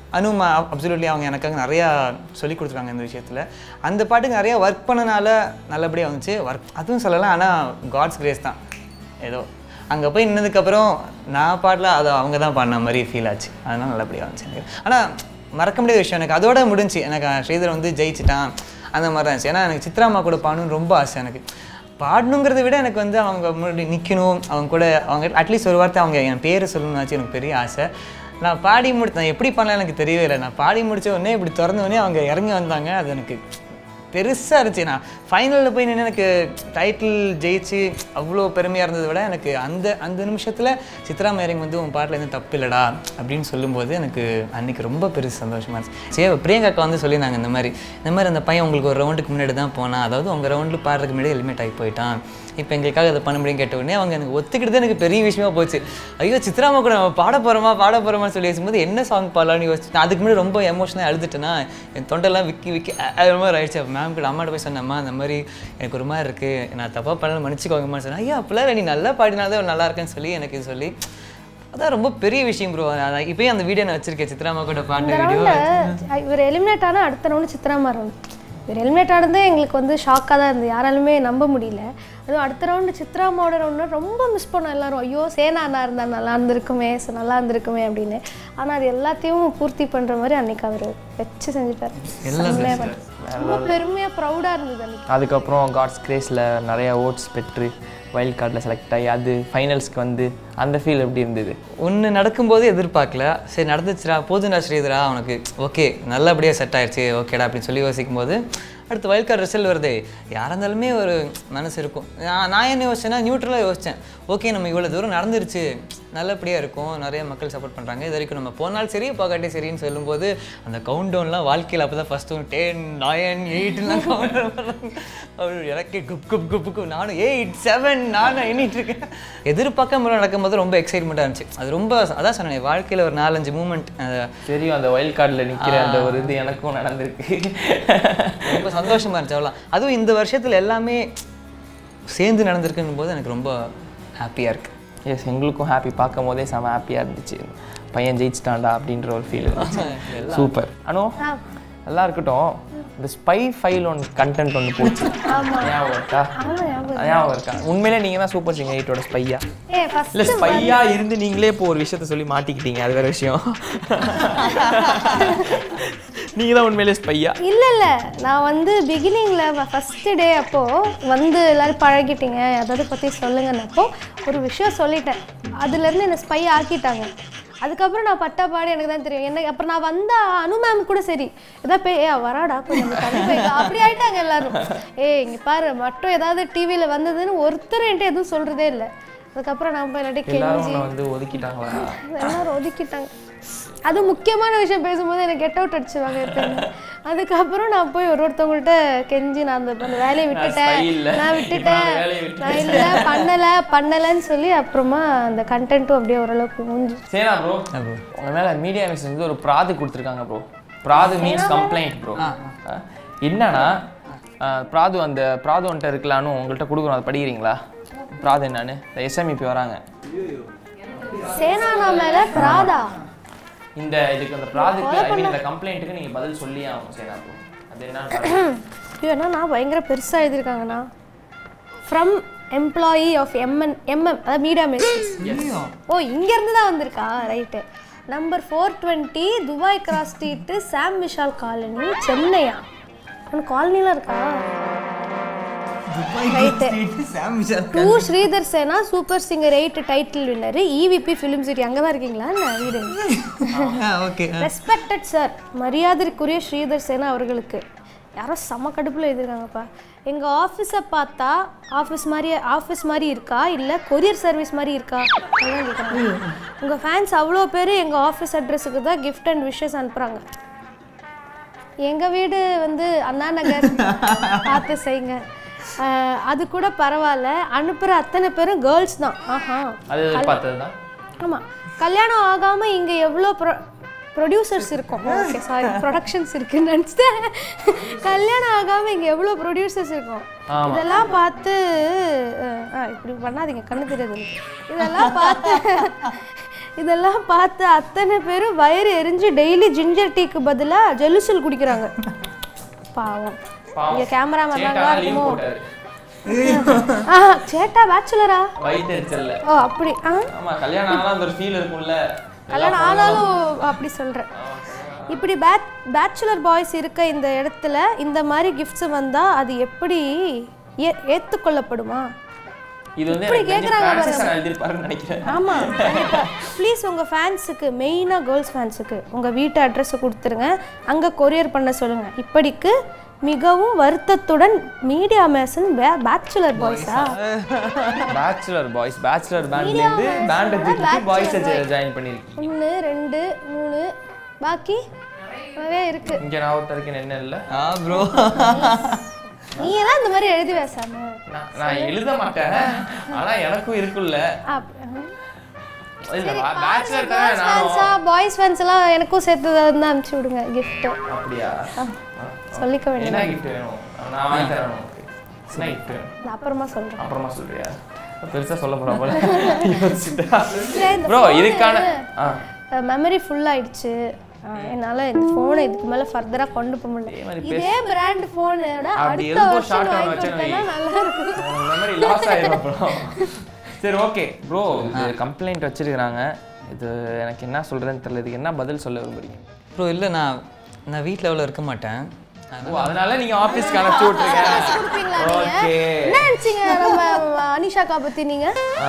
B: அனுமா அப்சல்யூட்லி அவங்க எனக்காக நிறையா சொல்லி கொடுத்துருக்காங்க இந்த விஷயத்தில் அந்த பாட்டுக்கு நிறையா ஒர்க் பண்ணனால நல்லபடியாக வந்துச்சு ஒர்க் அதுவும் சொல்லலாம் ஆனால் காட்ஸ் கிரேஸ் தான் ஏதோ அங்கே போய் நின்னதுக்கப்புறம் நான் பாடல அதை அவங்க தான் பாடின மாதிரி ஃபீல் ஆச்சு அதனால் நல்லபடியாக வந்துச்சு எனக்கு ஆனால் மறக்க முடியாத விஷயம் எனக்கு அதோட முடிஞ்சு எனக்கு ஸ்ரீதர் வந்து ஜெயிச்சிட்டான் அந்த மாதிரி தான் இருந்துச்சு ஏன்னா எனக்கு சித்ராமா கூட பாடணும்னு ரொம்ப ஆசை எனக்கு பாடணுங்கிறத விட எனக்கு வந்து அவங்க முன்னாடி நிற்கணும் அவங்க கூட அவங்க அட்லீஸ்ட் ஒரு வார்த்தை அவங்க என் பேரை சொல்லணும்னாச்சு எனக்கு பெரிய ஆசை நான் பாடி முடி நான் எப்படி பண்ணலாம் எனக்கு தெரியவே இல்லை நான் பாடி முடிச்ச உடனே இப்படி திறந்த உடனே அவங்க இறங்கி வந்தாங்க அது எனக்கு பெருசாக இருந்துச்சு நான் ஃபைனலில் போய் நின்று எனக்கு டைட்டில் ஜெயிச்சு அவ்வளோ பெருமையாக இருந்ததை விட எனக்கு அந்த அந்த நிமிஷத்தில் சித்ரா மேரிங் வந்து உன் பாட்டில் எதுவும் தப்பு இல்லைடா அப்படின்னு சொல்லும்போது எனக்கு அன்றைக்கி ரொம்ப பெருசு சந்தோஷமாக இருந்துச்சு சரி பிரியங்கா அக்கா வந்து சொல்லியிருந்தாங்க இந்த மாதிரி இந்த மாதிரி அந்த பையன் உங்களுக்கு ஒரு ரவுண்டுக்கு முன்னாடி தான் போனான் அதாவது உங்கள் ரவுண்டில் பாடுறதுக்கு முன்னாடி ஹெல்மெட் ஆகி போயிட்டான் இப்போ எங்களுக்காக அதை பண்ண முடியும் கேட்ட உடனே அவங்க எனக்கு ஒத்துக்கிட்டு எனக்கு பெரிய விஷயமா போச்சு ஐயோ சித்ராமா கூட நம்ம பாட போகிறோமா பாட போகிறோமா சொல்லி பேசும்போது என்ன சாங் பாடலாம்னு யோசிச்சு நான் அதுக்கு முன்னாடி ரொம்ப எமோஷனாக அழுதுட்டேன்னா என் தொண்டெல்லாம் விக்கி விக்கி அ- அது மாதிரி ஆயிடுச்சு அப்போ மேம் கூட அம்மாட்ட போய் சொன்னேம்மா அந்த மாதிரி எனக்கு ஒரு மாதிரி இருக்குது நான் தப்பாக பண்ணல மன்னிச்சுக்கோங்கம்மா சொன்னேன் ஐயா அப்போல்லாம் இல்ல, நீ நல்லா பாடினாதான் நல்லா இருக்கேன்னு சொல்லி எனக்கு இது சொல்லி அதான் ரொம்ப பெரிய விஷயம் ப்ரோ இப்போயும் அந்த வீடியோ நான் வச்சிருக்கேன் சித்ராமா கூட பாடின வீடியோ
C: ரவுண்டு இவர் எலிமினேட் ஆனால் அடுத்த ரவுண்டு சித்ராமா ரவுண்ட் இவர் எலிமினேட் ஆனதே எங்களுக்கு வந்து ஷாக்காக தான் இருந்தது யாராலுமே நம்ப முடியல அதுவும் அடுத்த ரவுண்டு சித்ராமாவோட ரவுண்டு ரொம்ப மிஸ் பண்ணோம் எல்லாரும் ஐயோ சேனா அண்ணா இருந்தா நல்லா இருந்திருக்குமே ச- நல்லா இருந்திருக்குமே அப்படின்னு ஆனால் அது எல்லாத்தையும் பூர்த்தி பண்ணுற மாதிரி அன்னைக்கு அவர் வச்சு செஞ்சுட்டார் செம்மையா பண்ணாரு. ரொம்ப பெருமையாக ப்ரௌடாக இருந்தது அன்னைக்கு
A: அதுக்கப்புறம் காட்ஸ் கிரேஸில் நிறைய ஓட்ஸ் பெற்று வைல்ட் கார்டில் செலக்ட் ஆகி அது ஃபைனல்ஸ்க்கு வந்து அந்த ஃபீல் எப்படி இருந்தது
B: ஒன்று நடக்கும்போது எதிர்பார்க்கல சரி நடந்துச்சுடா போதுண்டா ஸ்ரீதரா அவனுக்கு ஓகே நல்லபடியாக செட் ஆயிடுச்சு ஓகேடா அப்படின்னு சொல்லி யோசிக்கும் போது அடுத்து வைல்ட் கார்டு ரிசல்ட் வருதே யாராக இருந்தாலுமே ஒரு மனசு இருக்கும் நான் நான் என்ன யோசிச்சேன்னா நியூட்ரலாக யோசித்தேன் ஓகே நம்ம இவ்வளோ தூரம் நடந்துருச்சு நல்லபடியாக இருக்கும் நிறைய மக்கள் சப்போர்ட் பண்ணுறாங்க இது வரைக்கும் நம்ம போனாலும் சரி போகாட்டி சரின்னு சொல்லும்போது அந்த கவுண்ட் டவுன்லாம் வாழ்க்கையில் அப்போ தான் ஃபஸ்ட்டு டென் நயன் எயிட்லாம் கவுண்ட் டவுன் எனக்கே குப் குப் குப் குப் நானும் எயிட் செவன் நானும் எண்ணிட்டு இருக்கேன் எதிர்பார்க்காம நடக்கும்போது ரொம்ப எக்ஸைட்மெண்ட்டாக இருந்துச்சு அது ரொம்ப அதான் சொன்னேன் வாழ்க்கையில் ஒரு நாலஞ்சு மூமெண்ட்
A: தெரியும் அந்த வைல்ட் கார்டில் நிற்கிற அந்த ஒரு இது எனக்கும் நடந்திருக்கு
B: ரொம்ப சந்தோஷமா இருந்துச்சு அவ்வளோ அதுவும் இந்த வருஷத்தில் எல்லாமே சேர்ந்து நடந்திருக்குன்னு போது எனக்கு ரொம்ப ஹாப்பியாக இருக்கு
A: எஸ் எங்களுக்கும் ஹாப்பி பார்க்கும் போதே செம ஹாப்பியாக இருந்துச்சு பையன் ஜெயிச்சிட்டான்டா அப்படின்ற ஒரு ஃபீல் சூப்பர் அனு நல்லா இருக்கட்டும் இந்த ஸ்பை ஃபைல் ஒன்று கண்டென்ட் ஒன்று போச்சு ஞாபகம் இருக்கா
C: ஆமாம் ஞாபகம்
A: ஞாபகம் இருக்கா உண்மையிலே நீங்கள் தான் சூப்பர் சிங்கர் எயிட்டோட ஸ்பையா
C: ஏ ஃபஸ்ட்
A: இல்லை ஸ்பையா இருந்து நீங்களே இப்போ ஒரு விஷயத்த சொல்லி மாட்டிக்கிட்டீங்க அது வேற விஷயம் நீங்கள் தான் உண்மையிலே ஸ்பையா
C: இல்ல இல்ல நான் வந்து பிகினிங்ல ஃபர்ஸ்ட் டே அப்போ வந்து எல்லாரும் பழகிட்டீங்க அதாவது பத்தி சொல்லுங்கன்னப்போ ஒரு விஷயம் சொல்லிட்டேன் அதுல இருந்து என்ன ஸ்பை ஆக்கிட்டாங்க அதுக்கப்புறம் நான் பட்டா பாடி எனக்கு தான் தெரியும் என்ன அப்புறம் நான் வந்தா அனு மேம் கூட சரி ஏதாவது பே ஏ வராடா கொஞ்சம் தள்ளி போய்க்கா. அப்படி ஆயிட்டாங்க எல்லாரும் ஏ இங்க பாரு மட்டும் ஏதாவது டிவியில வந்ததுன்னு ஒருத்தர் என்கிட்ட எதுவும் சொல்றதே இல்லை அதுக்கப்புறம் நான் போய் இல்லாட்டி
A: எல்லாரும்
C: கெஞ்சி
A: உன்னை வந்து ஒதுக்கிட்டாங்களா
C: எல்லாரும் ஒதுக்கிட்டாங்க அது முக்கியமான விஷயம் பேசும்போது எனக்கு கெட் அவுட் அடிச்சுவாங்க எப்பயுமே அதுக்கப்புறம் நான் போய் ஒரு ஒருத்தவங்கள்ட்ட கெஞ்சி நான் அந்த அந்த வேலையை விட்டுட்டேன்
A: spy இல்ல.
C: நான்
A: இப்ப
C: விட்டுட்டேன்
A: அந்த வேலையை விட்டுட்டேன்.
C: நான் இல்லை பண்ணல பண்ணலைன்னு சொல்லி அப்புறமா அந்த கண்டென்ட்டும் அப்படியே ஓரளவுக்கு முடிஞ்சு
A: சரிண்ணா ப்ரோ உங்க மேல மீடியா மிஸ் வந்து ஒரு ப்ராது கொடுத்துருக்காங்க ப்ரோ ப்ராது மீன்ஸ் கம்ப்ளைண்ட் ப்ரோ என்னன்னா அஹ், ப்ராது அந்த ப்ராது வந்துட்டு இருக்கலான்னு உங்கள்கிட்ட கொடுக்குறோம் அதை படிக்கிறீங்களா ப்ராது என்னன்னு இந்த எஸ்எம்இபி வராங்க
C: சேனானா மேல பிராதா
A: இந்த இதுக்கு அந்த ப்ராதுக்கு ஐ மீன் இந்த கம்ப்ளைண்ட்டுக்கு நீங்க பதில் சொல்லியே ஆகணும் சரிண்ணா ப்ரோ அது என்னன்னு
C: ஐயோ என்னன்னா பயங்கர பெருசாக எழுதியிருக்காங்கண்ணா from employee of MN MM அதாவது மீடியா மினிஸ்டர்ஸ் ஓ இங்கேருந்து தான் வந்திருக்கா right number four twenty Dubai cross street Sam Vishal colony சென்னையா உனக்கு காலனிலாம் இருக்கா right to Sridhar Sena super singer eight title winner EVP film city அங்கே தான் இருக்கீங்களா என்ன வீடு
B: ஓகே
C: ரெஸ்பெக்டட் சார் மரியாதைக்குரிய ஸ்ரீதர் சேனா அவர்களுக்கு யாரோ செம கடுப்பில் எழுதிருக்காங்கப்பா எங்கள் ஆஃபீஸை பார்த்தா ஆஃபீஸ் மாதிரி ஆஃபீஸ் மாதிரி இருக்கா இல்லை கொரியர் சர்வீஸ் மாதிரி இருக்கா அதுதான் கேட்குறாங்க உங்கள் ஃபேன்ஸ் அவ்வளோ பேர் எங்கள் ஆஃபீஸ் அட்ரஸுக்கு தான் கிஃப்ட் அண்ட் விஷஸ் அனுப்புகிறாங்க எங்கள் வீடு வந்து அண்ணா நகர் பார்த்து செய்யுங்க அஹ், அது கூட பரவாயில்ல அனுப்புகிற அத்தனை பேரும் கேர்ள்ஸ் தான் ஆஹா
A: அது எதிர்பார்த்தது தான்
C: ஆமாம் கல்யாணம் ஆகாமல் இங்கே எவ்வளோ ப்ரொ ப்ரொடியூசர்ஸ் இருக்கும் ஓகே சாரி ப்ரொடக்ஷன்ஸ் இருக்குன்னு நினச்சிட்டேன் கல்யாணம் ஆகாமல் இங்கே எவ்வளோ ப்ரொடியூசர்ஸ் இருக்கும் இதெல்லாம் பார்த்து அஹ், ஆ இப்படி பண்ணாதீங்க கண்ணு தெரியாது எனக்கு. இதெல்லாம் பார்த்து இதெல்லாம் பார்த்து அத்தனை பேரும் வயிறு எரிஞ்சு டெய்லி ஜிஞ்சர் டீக்கு பதிலா ஜெலுசில் குடிக்கிறாங்க பாவம் இங்க கேமராமேன்
A: சேட்டா
C: தான்
A: லீவ்
C: இருக்குமோ
A: போட்டாரு
C: ஆ சேட்டா பேச்சுலரா
A: வயிற்றுச்சல்ல
C: ஓ அப்படி ஆ
A: ஆமா கல்யாணம் ஆனா அந்த ஒரு ஃபீல் இருக்கும்ல
C: கல்யாணம் ஆனாலும் அப்படி சொல்கிறேன் இப்படி பேட் பேச்சுலர் பாய்ஸ் இருக்க இந்த இடத்துல இந்த மாதிரி கிஃப்ட்ஸ் வந்தால் அது எப்படி ஏ ஏற்றுக்கொள்ளப்படுமா
A: இது வந்து
C: இப்படி
A: எனக்கு தெரிஞ்சு
C: கேக்குறாங்க
A: பிரான்சிஸ் அண்ணா எழுதியிருப்பாருன்னு நினைக்கிறேன்
C: ஆமாம் ப்ளீஸ் உங்கள் ஃபேன்ஸுக்கு மெயினாக கேர்ள்ஸ் ஃபேன்ஸுக்கு உங்கள் வீட்டு அட்ரஸை கொடுத்துருங்க அங்கே கொரியர் பண்ண சொல்லுங்கள் இப்படிக்கு மிகவும் வருத்தத்துடன் மீடியா மேசன் பேச்சுலர் பாய்ஸா
A: பேச்சுலர் பாய்ஸ் பேச்சுலர் பேண்ட்ல இருந்து பேண்டை தூக்கிட்டு பாய்ஸை ஜாயின் பண்ணிருக்கு
C: ஒன்று ரெண்டு மூணு பாக்கி நிறைய இருக்கு
A: இங்க நான் ஒருத்தருக்கு என்ன இல்ல
B: ஆ ப்ரோ
C: நீ எல்லாம் இந்த மாதிரி எழுதி பேசாம
A: நான் நான் எழுத மாட்டேன் ஆனா எனக்கும் இருக்குல்ல இல்ல பேச்சுலர் தானே நானும்
C: ஃபேன்ஸா பாய்ஸ் ஃபேன்ஸ் எல்லாம் எனக்கும் சேர்த்து தான் அனுப்பிச்சு விடுங்க gift
A: அப்படியா
C: சொல்லிக்க வேண்டியது
A: என்ன கிஃப்ட் வேணும் நான் வாங்கி தரேன் உனக்கு என்ன கிஃப்ட் வேணும்
C: நான் அப்புறமா சொல்றேன்
A: அப்புறமா சொல்றியா பெருசா சொல்ல போறா போல யோசிச்சுட்டா
C: இல்ல, இந்த
A: ப்ரோ இதுக்கான ஆ
C: மெமரி ஃபுல் ஆயிடுச்சு அஹ் என்னால இந்த ஃபோனை இதுக்கு மேல ஃபர்தரா கொண்டு போக முடியல இதே பிராண்ட் ஃபோனோட
A: அப்படி
C: அடுத்த
A: எல்போ
C: வருஷம்
A: ஷார்ட்
C: வாங்கி
A: ஆன வச்சேன்
C: கொடுத்தா நல்லா இருக்கும்
A: உனக்கு மெமரி லாஸ் ஆயிடும் அப்புறம் சரி ஓகே ப்ரோ இது கம்ப்ளைண்ட் வச்சிருக்கிறாங்க இது எனக்கு என்ன சொல்றேன்னு தெரியல இதுக்கு என்ன பதில் சொல்ல விரும்புறீங்க
B: ப்ரோ இல்லை நான் நான் வீட்டில் அவ்வளோ இருக்க மாட்டேன்
A: ஓ அதனால நீங்க ஆபீஸ்க்கு அனுப்பிச்சு விட்டுருங்க
C: கொடுப்பீங்களா நீங்க
A: ஓகே
C: என்ன நினைச்சீங்க நம்ம அனிஷாக்கா பத்தி நீங்க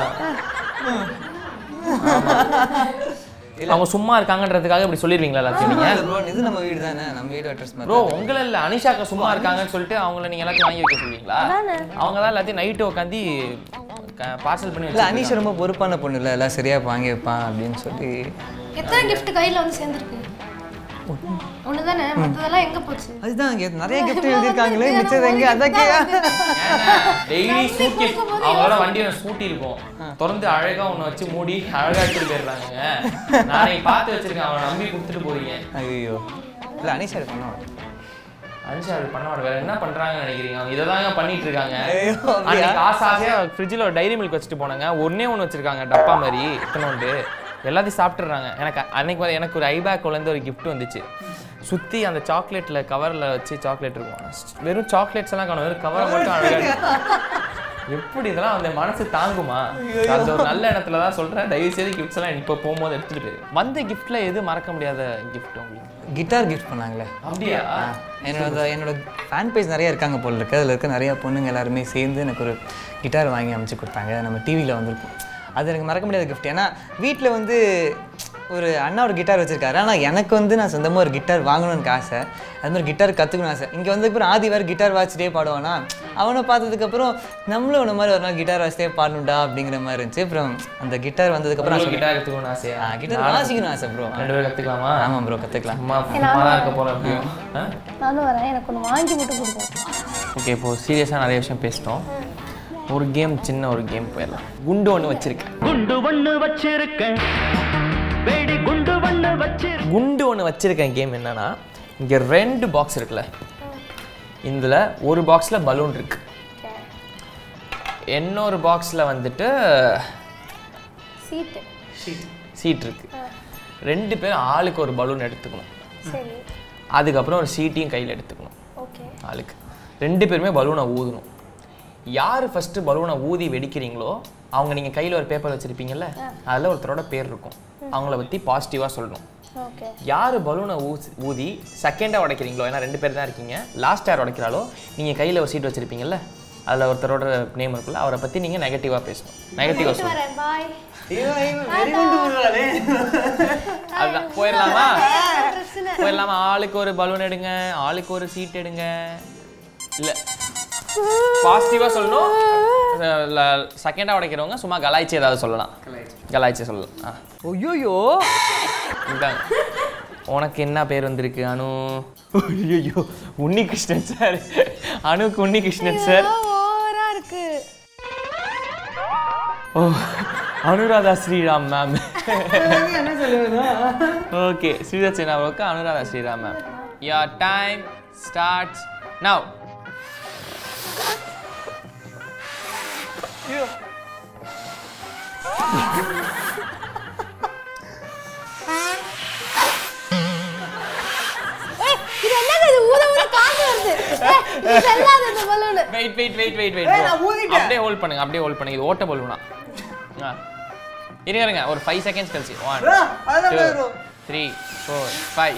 A: அவங்க சும்மா இருக்காங்கன்றதுக்காக இப்படி சொல்லிடுவீங்களா எல்லாத்தையும் நீங்க
B: ப்ரோ இது நம்ம வீடு தானே நம்ம வீடு அட்ரஸ் மாதிரி
A: ப்ரோ உங்களை இல்ல அனிஷாக்கா சும்மா இருக்காங்கன்னு சொல்லிட்டு அவங்கள நீங்க எல்லாத்தையும் வாங்கி வைக்க சொல்லுவீங்களா அவங்க தான் எல்லாத்தையும் நைட்டு உட்காந்து பார்சல் பண்ணி
B: இல்லை
A: வச்சிருக்காங்க.
B: அனீஷ் ரொம்ப பொறுப்பான பொண்ணு இல்லை எல்லாம் சரியாக வாங்கி வைப்பான் அப்படின்னு சொல்லி
C: எத்தனை கிஃப்ட் கையில வந்து சேர்ந்துருக்கு ஒன்று தானே மற்றதெல்லாம் எங்க போச்சு
B: அதுதான் இங்கே நிறைய கிஃப்ட் எழுதியிருக்காங்களே மிச்சது எங்கே அதான் கே
A: டெய்லி ஸ்கூட்டி அவங்களோட வண்டியில ஸ்கூட்டி இருக்கும் திறந்து அழகா ஒண்ணு வச்சு மூடி அழகா எடுத்துட்டு போயிடுறாங்க நான் நீங்க பார்த்து வச்சிருக்கேன் அவனை நம்பி கொடுத்துட்டு போறீங்க
B: ஐயோ இல்லை அனீஷ் அது பண்ணுவோம்
A: அனுஷா அது பண்ண மாட்டேன் வேற என்ன பண்றாங்கன்னு நினைக்கிறீங்க அவங்க இதை தாங்க பண்ணிட்டு இருக்காங்க
B: ஐயோ, அப்படியா?
A: அன்னைக்கு ஆசை ஆசையா ஃப்ரிட்ஜில் ஒரு டைரி மில்க் வச்சுட்டு போனாங்க ஒண்ணே ஒன்று வச்சிருக்காங்க டப்பா மாதிரி இத்தனோண்டு எல்லாத்தையும் சாப்பிட்டுறாங்க எனக்கு அன்னைக்கு வர எனக்கு ஒரு ஐபேக்லேருந்து ஒரு gift வந்துச்சு சுத்தி அந்த சாக்லேட்ல கவர்ல வச்சு சாக்லேட் இருக்கும் வெறும் சாக்லேட்ஸ் எல்லாம் காணும் வெறும் கவரை மட்டும் அழகா இருக்கு. எப்படி இதெல்லாம் அந்த மனசு தாங்குமா அந்த ஒரு நல்ல இடத்துல தான் சொல்றேன் தயவு செய்து கிஃப்ட்ஸ் எல்லாம் இப்போ போகும்போது எடுத்துட்டு போயிரு வந்த கிஃப்ட்ல எது மறக்க முடியாத gift உங்களுக்கு
B: கிட்டார் கிஃப்ட் பண்ணாங்களே
A: அப்படியா
B: என்னோட என்னோட ஃபேன் பேஜ் நிறைய இருக்காங்க போல இருக்கு அதில் இருக்க நிறைய பொண்ணுங்க எல்லாருமே சேர்ந்து எனக்கு ஒரு கிட்டார் வாங்கி அமைச்சு கொடுத்தாங்க நம்ம டிவியில் வந்திருக்கும் அது எனக்கு மறக்க முடியாத கிஃப்ட் ஏன்னா வீட்டில் வந்து ஒரு அண்ணா ஒரு கிட்டார் வச்சிருக்காரு ஆனால் எனக்கு வந்து நான் சொந்தமாக ஒரு கிட்டார் வாங்கணும்னு எனக்கு ஆசை அது மாதிரி கிட்டார் கற்றுக்கணும் ஆசை இங்கே வந்ததுக்கப்புறம் ஆதி வேறு கிட்டார் வாசிச்சிட்டே பாடுவானா அவனை பார்த்ததுக்கப்புறம் நம்மளும் இந்த மாதிரி ஒரு நாள் கிட்டார் வாசிட்டே பாடணும்டா அப்படிங்கிற மாதிரி இருந்துச்சு அப்புறம் அந்த கிட்டார் வந்ததுக்கப்புறம் நான்
A: கிட்டார் கற்றுக்கணும்னு ஆசையா
B: சொன்னேன் கிட்டார் வாசிக்கணும் ஆசை ப்ரோ
A: ரெண்டு பேரும் கற்றுக்கலாமா
B: ஆமாம் ப்ரோ கற்றுக்கலாம்
A: சும்மா சும்மா தான் இருக்க போகிறோம் அப்படியும்
C: நானும் வரேன் எனக்கு ஒன்று வாங்கி மட்டும் கொடுங்க
A: ஓகே இப்போ சீரியஸாக நிறைய விஷயம் பேசிட்டோம் ஒரு கேம் சின்ன ஒரு கேம் போயிடலாம் குண்டு ஒன்று வச்சிருக்கேன்
D: குண்டு ஒண்ணு வச்சிருக்கேன் வெடி குண்டு ஒண்ணு வச்சிருக்கேன்
A: குண்டு ஒன்று வச்சிருக்கேன் கேம் என்னன்னா இங்கே ரெண்டு பாக்ஸ் இருக்குல்ல இதில் ஒரு பாக்ஸில் பலூன் இருக்கு இன்னொரு பாக்ஸில் வந்துட்டு
C: சீட்டு
A: சீட் இருக்கு ரெண்டு பேரும் ஆளுக்கு ஒரு பலூன் எடுத்துக்கணும்
C: சரி
A: அதுக்கப்புறம் ஒரு சீட்டையும் கையில் எடுத்துக்கணும்
C: ஓகே
A: ஆளுக்கு ரெண்டு பேருமே பலூனை ஊதணும் யார் ஃபஸ்ட்டு பலூனை ஊதி வெடிக்கிறீங்களோ அவங்க நீங்கள் கையில் ஒரு பேப்பர் வச்சுருப்பீங்கல்ல அதில் ஒருத்தரோட பேர் இருக்கும் அவங்கள பற்றி பாசிட்டிவாக சொல்லணும்
C: ஓகே
A: யார் பலூனை ஊசி ஊதி செகண்டாக உடைக்கிறீங்களோ ஏன்னா ரெண்டு பேர் தான் இருக்கீங்க லாஸ்ட் யார் உடைக்கிறாளோ நீங்கள் கையில் ஒரு சீட் வச்சுருப்பீங்கல்ல அதில் ஒருத்தரோட நேம் இருக்குல்ல அவரை பற்றி நீங்கள் நெகட்டிவாக பேசணும் நெகட்டிவாக சொல்லணும்
C: வரேன் பாய்
A: அதுதான் போயிடலாமா போயிடலாமா ஆளுக்கு ஒரு பலூன் எடுங்க ஆளுக்கு ஒரு சீட் எடுங்க இல்லை பாசிட்டிவாக சொல்லணும் செகண்டாக உடைக்கிறவங்க சும்மா கலாய்ச்சி ஏதாவது சொல்லலாம் கலாய்ச்சி சொல்லலாம் ஆ
B: ஐயோயோ
A: இந்தாங்க உனக்கு என்ன பேர் வந்திருக்கு அனு ஐயோ உன்னிகிருஷ்ணன் சார் அனுக்கு உன்னிகிருஷ்ணன் சார்
C: ஓவரா இருக்கு
A: ஓ அனுராதா ஸ்ரீராம் மேம் ஓகே ஸ்ரீதர் சின்னாவுக்கு Anuradha Sriram ma'am yeah time starts now
C: இது செல்லாது இந்த balloon
A: wait wait wait wait
B: ஏய்,
A: வெயிட்
B: நான் ஊதிட்டேன்.
A: அப்படியே ஹோல்ட் பண்ணுங்க அப்படியே ஹோல்ட் பண்ணுங்க இது ஓட்ட பலூனா ஆ இருங்க இருங்க ஒரு ஃபைவ் செகண்ட்ஸ் கழிச்சு ஒன்
B: ஆ, அதெல்லாம்
A: டூ
B: வரும்.
A: த்ரீ ஃபோர் ஃபைவ்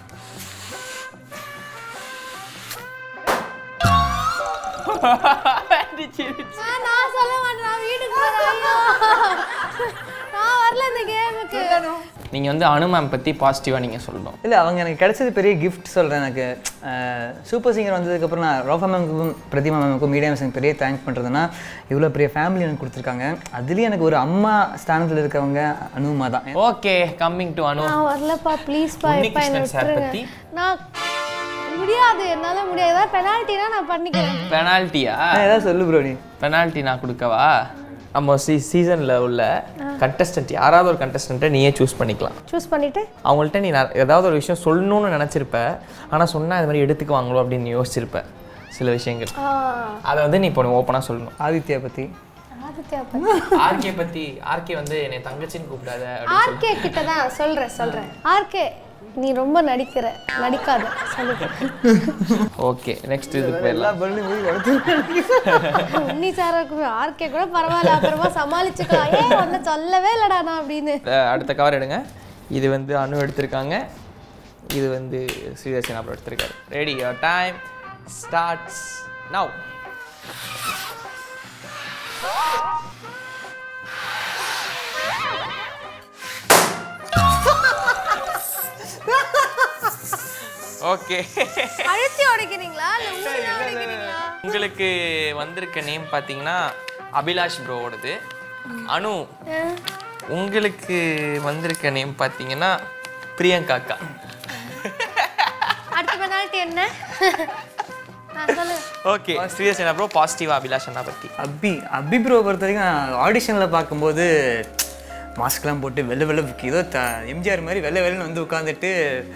C: ஆ, நான் சொல்ல மாட்டேன் நான் வீட்டுக்கு போறேன் ஐயோ நான் வரல இந்த கேமுக்கு
A: நீங்க வந்து அனு மேம் பத்தி பாசிட்டிவா நீங்க சொல்லணும்
B: இல்லை அவங்க எனக்கு கிடைச்சது பெரிய கிஃப்ட் சொல்கிறேன் எனக்கு சூப்பர் சிங்கர் வந்ததுக்கப்புறம் நான் ரோஃபா மேமுக்கும் பிரதிமா மேமுக்கும் மீடியா மேமுக்கும் பெரிய தேங்க்ஸ் பண்ணுறதுன்னா இவ்வளோ பெரிய ஃபேமிலி எனக்கு கொடுத்துருக்காங்க அதுலேயும் எனக்கு ஒரு அம்மா ஸ்தானத்தில் இருக்கவங்க அனுமா தான்
A: ஓகே கம்மிங் டு அனு
C: நான் வரலப்பா ப்ளீஸ்ப்பா எப்பா என்ன
A: உன்னிகிருஷ்ணன் சார்
C: விட்டுருங்க
A: பத்தி?
C: நான் முடியாது என்னால முடியாது ஏதாவது பெனால்ட்டினா நான் பண்ணிக்கிறேன்
A: பெனால்ட்டியா
B: ஏதாவது சொல்லு ப்ரோ நீ
A: பெனால்ட்டி நான் கொடுக்கவா நம்ம சீ சீசனில் உள்ள கண்டஸ்டன்ட் யாராவது ஒரு கண்டஸ்டண்ட்டை நீயே சூஸ் பண்ணிக்கலாம்
C: சூஸ் பண்ணிட்டு
A: அவங்கள்ட்ட நீ ந- ஏதாவது ஒரு விஷயம் சொல்லணும்னு நினச்சிருப்ப ஆனால் சொன்னால் இது மாதிரி எடுத்துக்குவாங்களோ அப்படின்னு நீ யோசிச்சிருப்ப சில விஷயங்கள்
C: ஆ,
A: அதை வந்து நீ இப்போ ஓப்பனாக சொல்லணும்
B: ஆதித்யா பற்றி
C: ஆதித்யா பத்தி
A: ஆர்கே பற்றி ஆர்கே வந்து என்னை தங்கச்சின்னு கூப்பிடாத அப்படின்னு
C: ஆர்கே கிட்ட தான் சொல்றேன் சொல்றேன் ஆர்கே நீ ரொம்ப நடிக்கிற நடிக்காத சொல்லிட்டேன்
A: ஓகே நெக்ஸ்ட் இது போயிடலாம்
B: எல்லா பல்லும் போய் வளர்த்து
C: உன்னி சாருக்கு ஆர்கே கூட பரவாயில்ல அப்புறமா சமாளிச்சுக்கலாம் ஏன் வந்து சொல்லவே இல்லடா நான் அப்படின்னு
A: அஹ் அடுத்த கவர் எடுங்க இது வந்து அனு எடுத்திருக்காங்க இது வந்து ஸ்ரீதர்ஷன் அப்புறம் எடுத்திருக்காரு ready your time starts now okay
C: அழுத்தி உடைக்கிறீங்களா இல்ல ஊனா உடைக்கிறீங்களா
A: உங்களுக்கு வந்திருக்க நேம் பார்த்தீங்கன்னா அபிலாஷ் ப்ரோவோடது அனு உங்களுக்கு வந்திருக்க நேம் பார்த்தீங்கன்னா பிரியங்காக்கா
C: அடுத்த பெனால்ட்டி என்ன ஆ, சொல்லு
A: ஓகே ஸ்ரீதர்ஷன் ப்ரோ பாசிட்டிவா அபிலாஷ் அண்ணா பற்றி
B: அபி அபி ப்ரோ பொறுத்த வரைக்கும் நான் ஆடிஷனில் பார்க்கும்போது மாஸ்க்லாம் போட்டு வெள்ளை வெள்ளை ஏதோ த எம்ஜிஆர் மாதிரி வெள்ளை வெள்ளைன்னு வந்து உட்காந்துட்டு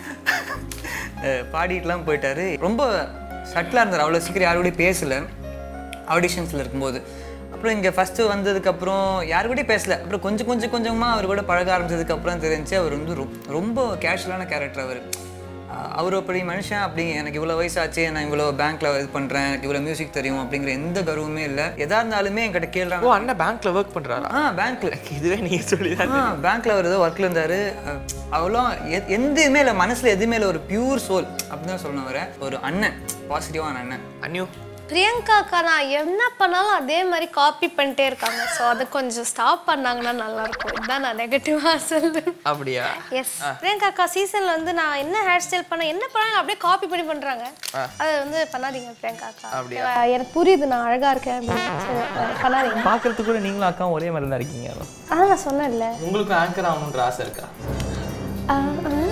B: பாடிட்டுலாம் போயிட்டாரு ரொம்ப சட்டிலாக இருந்தார் அவ்வளோ சீக்கிரம் யாரு கூடயும் பேசலை ஆடிஷன்ஸில் இருக்கும்போது அப்புறம் இங்கே ஃபஸ்ட்டு வந்ததுக்கப்புறம் யாரு கூடயும் பேசல அப்புறம் கொஞ்சம் கொஞ்சம் கொஞ்சமாக அவர் கூட பழக ஆரம்பிச்சதுக்கப்புறம் தெரிஞ்சு அவர் வந்து ரொ- ரொம்ப கேஷுவலான கேரக்டர் அவர் அவர் அப்படி மனுஷன் அப்படி எனக்கு இவ்வளோ வயசாச்சு நான் இவ்வளோ பேங்க்ல இது பண்ணுறேன் எனக்கு இவ்வளோ மியூசிக் தெரியும் அப்படிங்கிற எந்த கர்வமே இல்லை எதா இருந்தாலுமே என்கிட்ட
A: ஓ
B: கேள்றாங்க
A: அண்ணா பேங்க்ல ஒர்க் பண்றாரா
B: ஆ பேங்க்ல
A: இதுவே நீங்க சொல்லி
B: ஆ பேங்க்ல அவர் ஏதோ ஒர்க்ல இருந்தாரு அஹ், அவ்வளோ எ- எதுவுமே இல்லை மனசுல எதுவுமே இல்லை ஒரு பியூர் சோல் அப்படின்னு தான் சொல்லணும் வர ஒரு அண்ணன் பாசிட்டிவான அண்ணன்
A: அன்யூ
C: பிரியங்கா அக்கா நான் என்ன பண்ணாலும் அதே மாதிரி காப்பி பண்ணிட்டே இருக்காங்க ஸோ அதை கொஞ்சம் ஸ்டாப் பண்ணாங்கன்னா நல்லா இருக்கும் இதுதான் நான் நெகட்டிவாக சொல்லுவேன்
A: அப்படியா
C: எஸ் பிரியங்கா அக்கா சீசன்ல வந்து நான் என்ன ஹேர் ஸ்டைல் பண்ண என்ன பண்ணாலும் அப்படியே காப்பி பண்ணி பண்றாங்க அதை வந்து பண்ணாதீங்க பிரியங்கா அக்கா
A: அப்படியா?
C: அஹ் எனக்கு புரியுது நான் அழகா இருக்கேன் அப்படின்னு. சரி, அஹ் பண்ணாதீங்க
A: பாக்குறதுக்கு கூட நீங்களும் அக்காவும் ஒரே மாதிரி தான் இருக்கீங்க
C: அதான் நான் சொன்னேன்ல
A: உங்களுக்கு ஆங்கர் ஆகணுன்ற ஆசை இருக்கா
C: அஹ், அஹ்.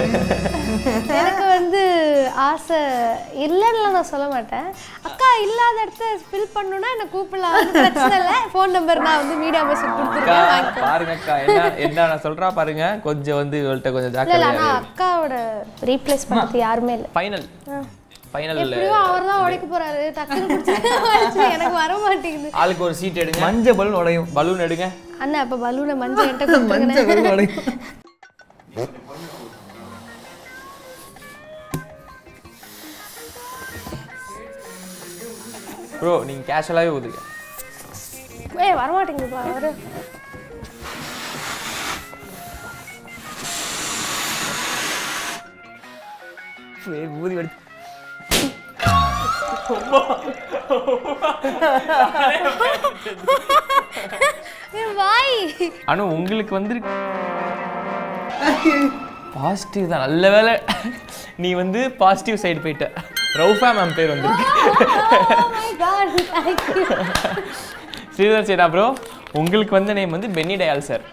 C: எனக்கு வந்து ஆசை இல்லைன்னு நான் சொல்ல மாட்டேன் அக்கா இல்லாத இடத்த ஃபில் பண்ணணும்னா என்ன கூப்பிடலாம் அது பிரச்சனை இல்லை ஃபோன் நம்பர் நான் வந்து மீடியா மெசேஜ்
A: அக்கா
C: கொடுத்துருக்கேன் வாங்கிக்கோ
A: பாருங்க அக்கா என்ன என்ன நான் சொல்றா பாருங்க கொஞ்சம் வந்து இவள்கிட்ட கொஞ்சம்
C: இல்லை இல்லை
A: ஜாக்கிரதையா
C: ஆனால் அக்காவோட ரீப்ளேஸ் பண்ணுறது யாருமே இல்லை
A: ஃபைனல் ஃபைனல்
C: எப்படியும் அவர் தான் உடைக்க போறாரு டக்குன்னு பிடிச்சி எனக்கு வர மாட்டேங்குது
A: ஆளுக்கு ஒரு சீட் எடுங்க
B: மஞ்சள் பலூன் உடையும்
A: பலூன் எடுங்க
C: அண்ணா அப்ப பலூனை மஞ்சள் என்கிட்ட
B: மஞ்சள்
C: கொடுத்துருங்க
B: பலூன் உடையும்
A: ப்ரோ நீங்க கேஷுவலாவே ஊதுங்க
C: ஏய் வர மாட்டேங்குதுப்பா அவரு
B: ஊதி வெடி
C: ஏய், வாய்
A: அனு உங்களுக்கு வந்து பாசிட்டிவ் தான் நல்ல வேலை நீ வந்து பாசிட்டிவ் சைடு போயிட்ட ரவுஃபா மேம் பேர் வந்திருக்கு
C: Oh my God, thank you.
A: Sridhar சேடா ப்ரோ உங்களுக்கு வந்த நேம் வந்து Benny Dayal sir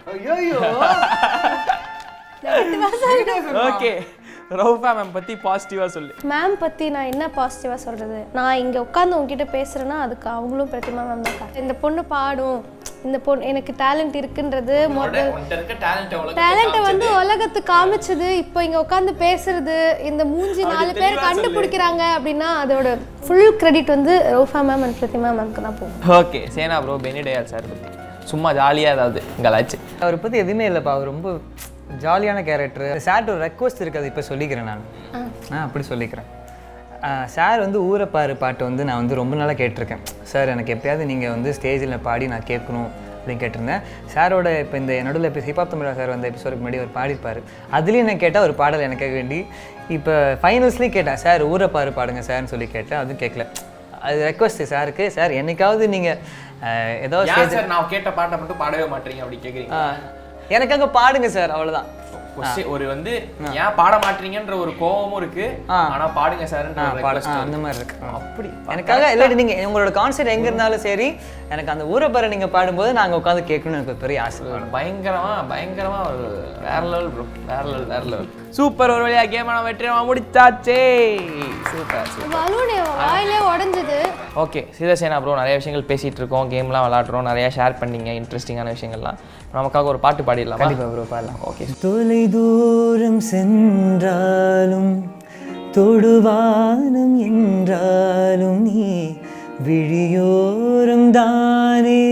A: okay Raufa ma'am பத்தி பாசிட்டிவா சொல்லு
C: மேம் பத்தி நான் என்ன பாசிட்டிவா சொல்றது நான் இங்க உட்காந்து உங்ககிட்ட பேசுறேன்னா அதுக்கு அவங்களும் பிரதிமா மேம் தான் காரணம். இந்த பொண்ணு பாடும் இந்த பொண்ணு எனக்கு டேலண்ட் இருக்குன்றது முதல்
A: உன்கிட்ட இருக்க டேலண்ட்
C: டேலண்ட்டை வந்து உலகத்துக்கு காமிச்சது இப்போ இங்க உட்காந்து பேசுறது இந்த மூஞ்சி நாலு பேர் கண்டுபிடிக்கிறாங்க அப்படின்னா அதோட ஃபுல் கிரெடிட் வந்து ரவுஃபா மேம் அண்ட் பிரதிமா மேம்க்கு தான் போகும்
A: okay Sena bro Benny Dayal sir பத்தி சும்மா ஜாலியா ஏதாவது கலாச்சு
B: அவரை பற்றி எதுவுமே இல்லைப்பா அவர் ரொம்ப ஜாலியான கேரக்டர் சார்ட்ட ஒரு ரெக்வஸ்ட் இருக்குது இப்போ சொல்லிக்கிறேன் நான் ஆ அப்படி சொல்லிக்கிறேன் சார் வந்து ஊரப்பாரு பாட்டு வந்து நான் வந்து ரொம்ப நாளாக கேட்டிருக்கேன் சார் எனக்கு எப்பயாவது நீங்கள் வந்து ஸ்டேஜில் பாடி நான் கேட்கணும் அப்படின்னு கேட்டிருந்தேன் சாரோட இப்போ இந்த நடுவில் இப்போ ஹிப்ஹாப் தமிழா சார் வந்த எபிசோடுக்கு முன்னாடி அவர் பாடியிருப்பார் அதுலேயும் நான் கேட்டால் ஒரு பாடல் எனக்காக வேண்டி இப்போ ஃபைனல்ஸ்லேயும் கேட்டேன் சார் ஊரப்பாரு பாடுங்க சார்னு சொல்லி கேட்டேன் அதுவும் கேட்கல அது ரெக்வஸ்ட் சாருக்கு சார் என்னைக்காவது நீங்கள் ஏதோ
A: ஏன்
B: ஸ்டேஜ்
A: சார் நான் கேட்ட பாட்டை மட்டும் பாடவே மாட்டீங்க அப்படி கேக்குறீங்க
B: எனக்காக பாடுங்க சார் அவ்வளோதான்
A: Question- ஒரு வந்து ஏன் பாட மாட்டீங்கன்ற ஒரு கோவமும் இருக்கு
B: ஆ.
A: ஆனா பாடுங்க சார்ன்ற
B: ஆ
A: ஒரு
B: பாடு
A: request
B: ஆ,
A: இருக்கு.
B: அந்த மாதிரி இருக்கு ஆ.
A: அப்படி
B: எனக்காக இல்லாட்டி நீங்கள் உங்களோட கான்செர்ட் எங்கே இருந்தாலும் சரி எனக்கு அந்த ஊரப்பறை நீங்கள் பாடும்போது நாங்கள் உட்காந்து கேட்கணும்னு எனக்கு ஒரு பெரிய ஆசை
A: ஒரு பயங்கரமா பயங்கரமா ஒரு வேற லெவல் ப்ரோ வேற லெவல் வேற லெவல் சூப்பர் ஒரு வழியா கேம் நான் வெற்றியமா முடிச்சாச்சே சூப்பர் சூப்பர்
C: பலூன் வாயிலே உடஞ்சது
A: ஓகே சிவசேனா ப்ரோ நிறைய விஷயங்கள் பேசிட்டு இருக்கோம் கேம்லாம் விளாட்றோம் நிறைய ஷேர் பண்ணீங்க இன்ட்ரெஸ்டிங்கான விஷயங்கள்லாம் நமக்காக ஒரு பாட்டு பாடிடலாமா
B: கண்டிப்பாக ப்ரோ பாடலாம்
A: ஓகே
B: தொலை தூரம் சென்றாலும் தொடுவானம் என்றாலும் நீ விழியோரம் தானே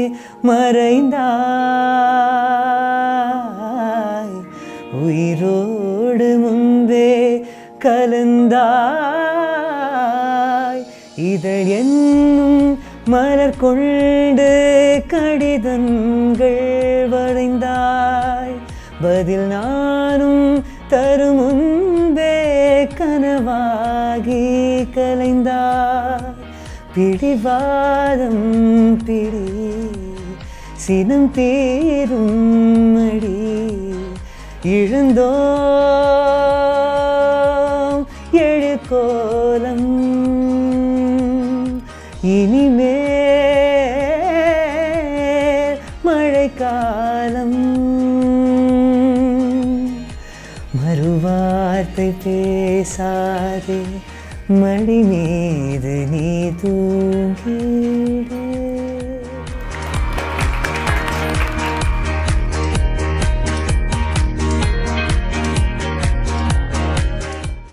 B: மறைந்தாய் உயிரோடு முன்பே கலந்தாய் இதழ் என்னும் மலர் கொண்டு கடிதங்கள் வரைந்தாய் பதில் நானும் தரும் முன்பே கனவாகி கலைந்தாய் பிடிவாதம் பிடி சினம் தீரும் மடி இழந்தோம் எழு கோலம் இனிமேல் மழைக்காலம் மறுவார்த்தை பேசாதே மடி மீது நீ தூ